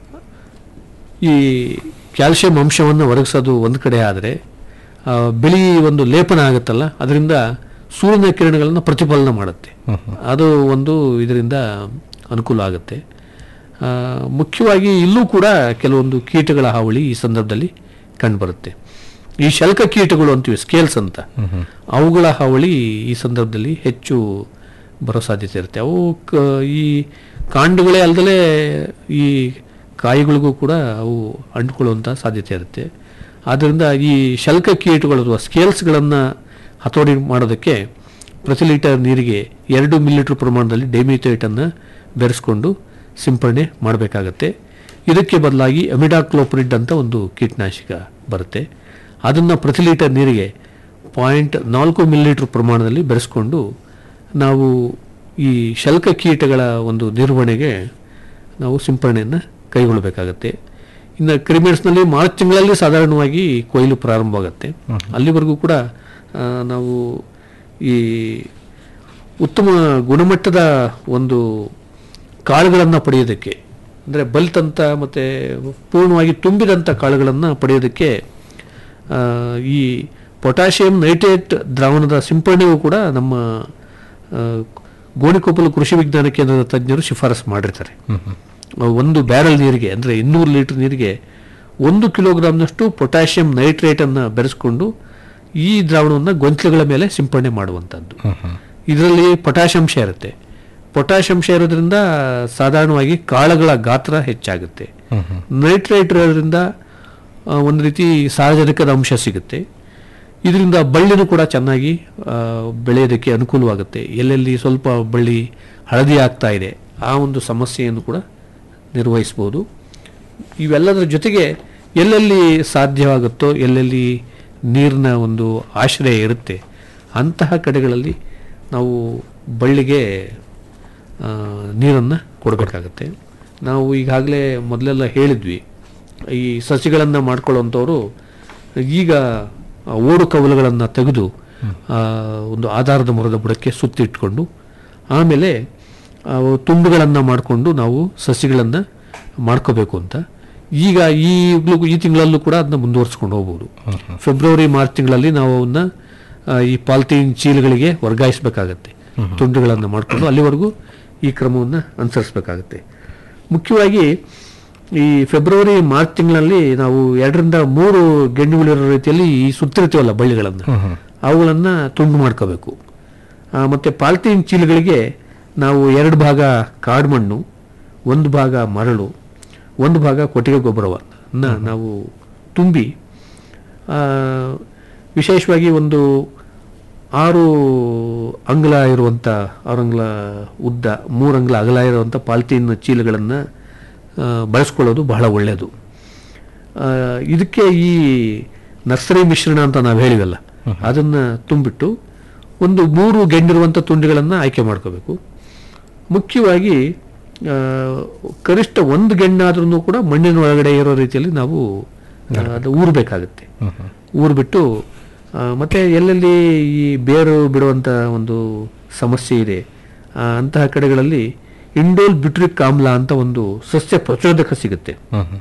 ಈ ಕ್ಯಾಲ್ಸಿಯಂ ಅಂಶವನ್ನು ಒದಗಿಸೋದು ಒಂದು ಕಡೆ ಆದರೆ ಬಿಳಿ ಒಂದು ಲೇಪನ ಆಗುತ್ತಲ್ಲ ಅದರಿಂದ ಸೂರ್ಯನ ಕಿರಣಗಳನ್ನು ಪ್ರತಿಫಲನ ಮಾಡುತ್ತೆ ಅದು ಒಂದು ಇದರಿಂದ ಅನುಕೂಲ ಆಗುತ್ತೆ ಆ, ಮುಖ್ಯವಾಗಿ ಇಲ್ಲೂ ಕೂಡ ಕೆಲವೊಂದು ಕೀಟಗಳ ಹಾವಳಿ ಈ ಸಂದರ್ಭದಲ್ಲಿ ಕಂಡುಬರುತ್ತೆ ಈ ಶಲ್ಕ ಕೀಟಗಳು ಅಂತೀವಿ ಸ್ಕೇಲ್ಸ್ ಅಂತ ಅವುಗಳ ಹಾವಳಿ ಈ ಸಂದರ್ಭದಲ್ಲಿ ಹೆಚ್ಚು ಬರೋ ಸಾಧ್ಯತೆ ಇರುತ್ತೆ ಅವು ಕ- ಈ ಕಾಂಡಗಳೇ ಅಲ್ಲದೆ ಈ ಕಾಯಿಗಳಿಗೂ ಕೂಡ ಅವು ಅಂಟ್ಕೊಳ್ಳುವಂಥ ಸಾಧ್ಯತೆ ಇರುತ್ತೆ ಆದ್ದರಿಂದ ಈ ಶಲ್ಕ ಕೀಟಗಳು ಅಥವಾ ಸ್ಕೇಲ್ಸ್ಗಳನ್ನು ಹತೋಟಿ ಮಾಡೋದಕ್ಕೆ ಪ್ರತಿ ಲೀಟರ್ ನೀರಿಗೆ ಎರಡು ಮಿಲಿಲೀಟರ್ ಪ್ರಮಾಣದಲ್ಲಿ ಡೇಮಿಥೇಟನ್ನು ಬೆರೆಸ್ಕೊಂಡು ಸಿಂಪಡಣೆ ಮಾಡಬೇಕಾಗತ್ತೆ ಇದಕ್ಕೆ ಬದಲಾಗಿ ಅಮಿಡಾಕ್ಲೋಪ್ರಿಡ್ ಅಂತ ಒಂದು ಕೀಟನಾಶಕ ಬರುತ್ತೆ ಅದನ್ನು ಪ್ರತಿ ಲೀಟರ್ ನೀರಿಗೆ ಪಾಯಿಂಟ್ ನಾಲ್ಕು ಮಿಲಿಲೀಟರ್ ಪ್ರಮಾಣದಲ್ಲಿ ಬೆರೆಸ್ಕೊಂಡು ನಾವು ಈ ಶಲ್ಕ ಕೀಟಗಳ ಒಂದು ನಿರ್ವಹಣೆಗೆ ನಾವು ಸಿಂಪಡಣೆಯನ್ನು ಕೈಗೊಳ್ಳಬೇಕಾಗತ್ತೆ ಇನ್ನು ಕ್ರಿಮಿಟ್ಸ್ನಲ್ಲಿ ಮಾರ್ಚ್ ತಿಂಗಳಲ್ಲಿ ಸಾಧಾರಣವಾಗಿ ಕೊಯ್ಲು ಪ್ರಾರಂಭವಾಗುತ್ತೆ ಅಲ್ಲಿವರೆಗೂ ಕೂಡ ಆ, ನಾವು ಈ ಉತ್ತಮ ಗುಣಮಟ್ಟದ ಒಂದು ಕಾಳುಗಳನ್ನು ಪಡೆಯೋದಕ್ಕೆ ಅಂದರೆ ಬಲ್ತಂತ ಮತ್ತು ಪೂರ್ಣವಾಗಿ ತುಂಬಿದಂಥ ಕಾಳುಗಳನ್ನು ಪಡೆಯೋದಕ್ಕೆ ಆ, ಈ ಪೊಟ್ಯಾಷಿಯಂ ನೈಟ್ರೇಟ್ ದ್ರಾವಣದ ಸಿಂಪಡಣೆಯೂ ಕೂಡ ನಮ್ಮ ಆ, ಗೋಣಿಕೊಪ್ಪಲು ಕೃಷಿ ವಿಜ್ಞಾನ ಕೇಂದ್ರದ ತಜ್ಞರು ಶಿಫಾರಸು ಮಾಡಿರ್ತಾರೆ ಒಂದು ಬ್ಯಾರಲ್ ನೀರಿಗೆ ಅಂದರೆ ಇನ್ನೂರು ಲೀಟರ್ ನೀರಿಗೆ ಒಂದು ಕಿಲೋಗ್ರಾಮ್ನಷ್ಟು ಪೊಟ್ಯಾಷಿಯಂ ನೈಟ್ರೇಟನ್ನು ಬೆರೆಸ್ಕೊಂಡು ಈ ದ್ರಾವಣವನ್ನು ಗೊಂಚಲುಗಳ ಮೇಲೆ ಸಿಂಪಡಣೆ ಮಾಡುವಂಥದ್ದು ಇದರಲ್ಲಿ ಪೊಟ್ಯಾಷ್ ಅಂಶ ಇರುತ್ತೆ ಪೊಟ್ಯಾಷ್ ಅಂಶ ಇರೋದ್ರಿಂದ ಸಾಧಾರಣವಾಗಿ ಕಾಳುಗಳ ಗಾತ್ರ ಹೆಚ್ಚಾಗುತ್ತೆ ನೈಟ್ರೇಟ್ ಇರೋದ್ರಿಂದ ಆ, ಒಂದು ರೀತಿ ಸಾರ್ವಜನಿಕದ ಅಂಶ ಸಿಗುತ್ತೆ ಇದರಿಂದ ಬಳ್ಳಿನೂ ಕೂಡ ಚೆನ್ನಾಗಿ ಆ, ಬೆಳೆಯೋದಕ್ಕೆ ಅನುಕೂಲವಾಗುತ್ತೆ ಎಲ್ಲೆಲ್ಲಿ ಸ್ವಲ್ಪ ಬಳ್ಳಿ ಹಳದಿ ಆಗ್ತಾ ಇದೆ ಆ ಒಂದು ಸಮಸ್ಯೆಯನ್ನು ಕೂಡ ನಿರ್ವಹಿಸ್ಬೋದು ಇವೆಲ್ಲದರ ಜೊತೆಗೆ ಎಲ್ಲೆಲ್ಲಿ ಸಾಧ್ಯವಾಗುತ್ತೋ ಎಲ್ಲೆಲ್ಲಿ ನೀರಿನ ಒಂದು ಆಶ್ರಯ ಇರುತ್ತೆ ಅಂತಹ ಕಡೆಗಳಲ್ಲಿ ನಾವು ಬಳ್ಳಿಗೆ ನೀರನ್ನು ಕೊಡಬೇಕಾಗತ್ತೆ ನಾವು ಈಗಾಗಲೇ ಮೊದಲೆಲ್ಲ ಹೇಳಿದ್ವಿ ಈ ಸಸಿಗಳನ್ನು ಮಾಡ್ಕೊಳ್ಳೋವಂಥವ್ರು ಈಗ ಆ ಓಡು ಕವಲುಗಳನ್ನು ತೆಗೆದು ಆ, ಒಂದು ಆಧಾರದ ಮರದ ಬುಡಕ್ಕೆ ಸುತ್ತಿಟ್ಕೊಂಡು ಆಮೇಲೆ ಆ, ತುಂಡುಗಳನ್ನು ಮಾಡಿಕೊಂಡು ನಾವು ಸಸಿಗಳನ್ನು ಮಾಡ್ಕೋಬೇಕು ಅಂತ ಈಗ ಈ ಈ ತಿಂಗಳಲ್ಲೂ ಕೂಡ ಅದನ್ನ ಮುಂದುವರಿಸ್ಕೊಂಡು ಹೋಗ್ಬೋದು ಫೆಬ್ರವರಿ ಮಾರ್ಚ್ ತಿಂಗಳಲ್ಲಿ ನಾವು ಅವನ್ನ ಆ, ಈ ಪಾಲಿಥೀನ್ ಚೀಲಗಳಿಗೆ ವರ್ಗಾಯಿಸಬೇಕಾಗತ್ತೆ ತುಂಡುಗಳನ್ನು ಮಾಡಿಕೊಂಡು ಅಲ್ಲಿವರೆಗೂ ಈ ಕ್ರಮವನ್ನು ಅನುಸರಿಸಬೇಕಾಗತ್ತೆ ಮುಖ್ಯವಾಗಿ ಈ ಫೆಬ್ರವರಿ ಮಾರ್ಚ್ ತಿಂಗಳಲ್ಲಿ ನಾವು ಎರಡರಿಂದ ಮೂರು ಗೆಣ್ಣುಗಳಿರೋ ರೀತಿಯಲ್ಲಿ ಈ ಸುತ್ತಿರ್ತೀವಲ್ಲ ಬಳ್ಳಿಗಳನ್ನು ಅವುಗಳನ್ನು ತುಂಡು ಮಾಡ್ಕೋಬೇಕು ಆ, ಮತ್ತೆ ಪಾಲಿಥೀನ್ ಚೀಲಗಳಿಗೆ ನಾವು ಎರಡು ಭಾಗ ಕಾಡ್ಮಣ್ಣು ಒಂದು ಭಾಗ ಮರಳು ಒಂದು ಭಾಗ ಕೊಟ್ಟಿಗೆ ಗೊಬ್ಬರವನ್ನ ನಾವು ತುಂಬಿ ಆ, ವಿಶೇಷವಾಗಿ ಒಂದು ಆರು ಅಂಗ್ಲ ಇರುವಂಥ ಆರು ಅಂಗ್ಲ ಉದ್ದ ಮೂರು ಅಂಗ್ಲ ಅಗಲ ಇರುವಂಥ ಪಾಲಿಥೀನ್ ಚೀಲಗಳನ್ನು ಬಳಸ್ಕೊಳ್ಳೋದು ಬಹಳ ಒಳ್ಳೆಯದು ಆ, ಇದಕ್ಕೆ ಈ ನರ್ಸರಿ ಮಿಶ್ರಣ ಅಂತ ನಾವು ಹೇಳಿವಲ್ಲ ಅದನ್ನು ತುಂಬಿಟ್ಟು ಒಂದು ಮೂರು ಗೆಂಡಿರುವಂಥ ತುಂಡುಗಳನ್ನು ಆಯ್ಕೆ ಮಾಡ್ಕೋಬೇಕು ಮುಖ್ಯವಾಗಿ ಆ, ಕನಿಷ್ಠ ಒಂದು ಗೆಣ್ಣಾದ್ರೂ ಕೂಡ ಮಣ್ಣಿನ ಒಳಗಡೆ ಇರೋ ರೀತಿಯಲ್ಲಿ ನಾವು ಆ, ಅದು ಊರಬೇಕಾಗುತ್ತೆ ಊರ್ಬಿಟ್ಟು ಆ, ಮತ್ತೆ ಎಲ್ಲೆಲ್ಲಿ ಈ ಬೇರು ಬಿಡುವಂಥ ಒಂದು ಸಮಸ್ಯೆ ಇದೆ ಆ, ಅಂತಹ ಕಡೆಗಳಲ್ಲಿ ಇಂಡೋಲ್ ಬ್ಯುಟ್ರಿಕ್ ಆಮ್ಲ ಅಂತ ಒಂದು ಸಸ್ಯ ಪ್ರಚೋದಕ ಸಿಗುತ್ತೆ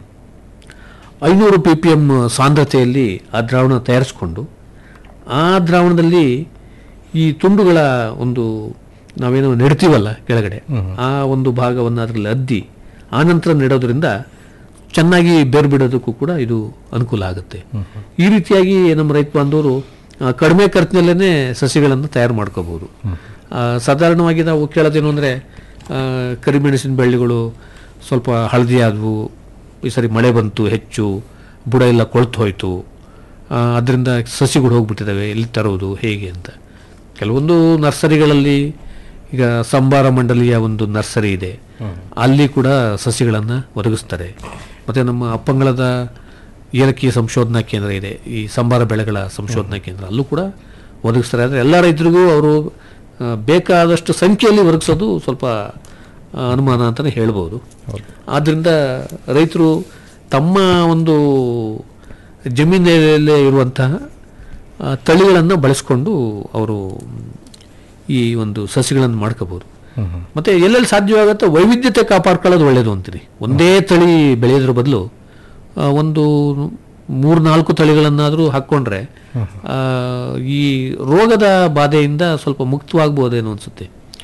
ಐನೂರು ಪಿ ಪಿ ಎಮ್ ಸಾಂದ್ರತೆಯಲ್ಲಿ ಆ ದ್ರಾವಣ ತಯಾರಿಸ್ಕೊಂಡು ಆ ದ್ರಾವಣದಲ್ಲಿ ಈ ತುಂಡುಗಳ ಒಂದು ನಾವೇನೋ ನೆಡ್ತೀವಲ್ಲ ಕೆಳಗಡೆ ಆ ಒಂದು ಭಾಗವನ್ನು ಅದರಲ್ಲಿ ಅದ್ದಿ ಆನಂತರ ನೆಡೋದ್ರಿಂದ ಚೆನ್ನಾಗಿ ಬೇರು ಬಿಡೋದಕ್ಕೂ ಕೂಡ ಇದು ಅನುಕೂಲ ಆಗುತ್ತೆ ಈ ರೀತಿಯಾಗಿ ನಮ್ಮ ರೈತ ಬಾಂಧವರು ಆ, ಕಡಿಮೆ ಖರ್ಚಿನಲ್ಲೇ ಸಸಿಗಳನ್ನು ತಯಾರು ಮಾಡ್ಕೋಬಹುದು ಆ, ಸಾಧಾರಣವಾಗಿ ನಾವು ಕೇಳೋದೇನು ಅಂದರೆ ಕರಿಮೆಣಸಿನ ಬಳ್ಳಿಗಳು ಸ್ವಲ್ಪ ಹಳದಿ ಆದವು ಈ ಸರಿ ಮಳೆ ಬಂತು ಹೆಚ್ಚು ಬುಡ ಎಲ್ಲ ಕೊಳ್ತು ಹೋಯಿತು ಅದರಿಂದ ಸಸಿಗಳು ಹೋಗ್ಬಿಟ್ಟಿದ್ದಾವೆ ಎಲ್ಲಿ ತರೋದು ಹೇಗೆ ಅಂತ ಕೆಲವೊಂದು ನರ್ಸರಿಗಳಲ್ಲಿ ಈಗ ಸಂಬಾರ ಮಂಡಳಿಯ ಒಂದು ನರ್ಸರಿ ಇದೆ ಅಲ್ಲಿ ಕೂಡ ಸಸಿಗಳನ್ನು ಒದಗಿಸ್ತಾರೆ ಮತ್ತು ನಮ್ಮ ಅಪ್ಪಂಗಳದ ಏಲಕ್ಕಿ ಸಂಶೋಧನಾ ಕೇಂದ್ರ ಇದೆ ಈ ಸಂಬಾರ ಬೆಳೆಗಳ ಸಂಶೋಧನಾ ಕೇಂದ್ರ ಅಲ್ಲೂ ಕೂಡ ಒದಗಿಸ್ತಾರೆ ಆದರೆ ಎಲ್ಲ ರೈತರಿಗೂ ಅವರು ಆ, ಬೇಕಾದಷ್ಟು ಸಂಖ್ಯೆಯಲ್ಲಿ ಒದಗಿಸೋದು ಸ್ವಲ್ಪ ಆ, ಅನುಮಾನ ಅಂತಲೇ ಹೇಳ್ಬೋದು ಆದ್ದರಿಂದ ರೈತರು ತಮ್ಮ ಒಂದು ಜಮೀನಲ್ಲೇ ಇರುವಂತಹ ಆ, ತಳಿಗಳನ್ನು ಬಳಸ್ಕೊಂಡು ಅವರು ಈ ಒಂದು ಸಸಿಗಳನ್ನು ಮಾಡ್ಕೋಬಹುದು ಮತ್ತೆ ಎಲ್ಲೆಲ್ಲಿ ಸಾಧ್ಯವಾಗುತ್ತೋ ವೈವಿಧ್ಯತೆ ಕಾಪಾಡ್ಕೊಳ್ಳೋದು ಒಳ್ಳೆಯದು ಅಂತೀನಿ ಒಂದೇ ತಳಿ ಬೆಳೆಯೋದ್ರ ಬದಲು ಆ, ಒಂದು ಮೂರು ನಾಲ್ಕು ತಳಿಗಳನ್ನಾದರೂ ಹಾಕ್ಕೊಂಡ್ರೆ ಆ, ಈ ರೋಗದ ಬಾಧೆಯಿಂದ ಸ್ವಲ್ಪ ಮುಕ್ತವಾಗ್ಬೋದೇನೋ ಅನ್ಸುತ್ತೆ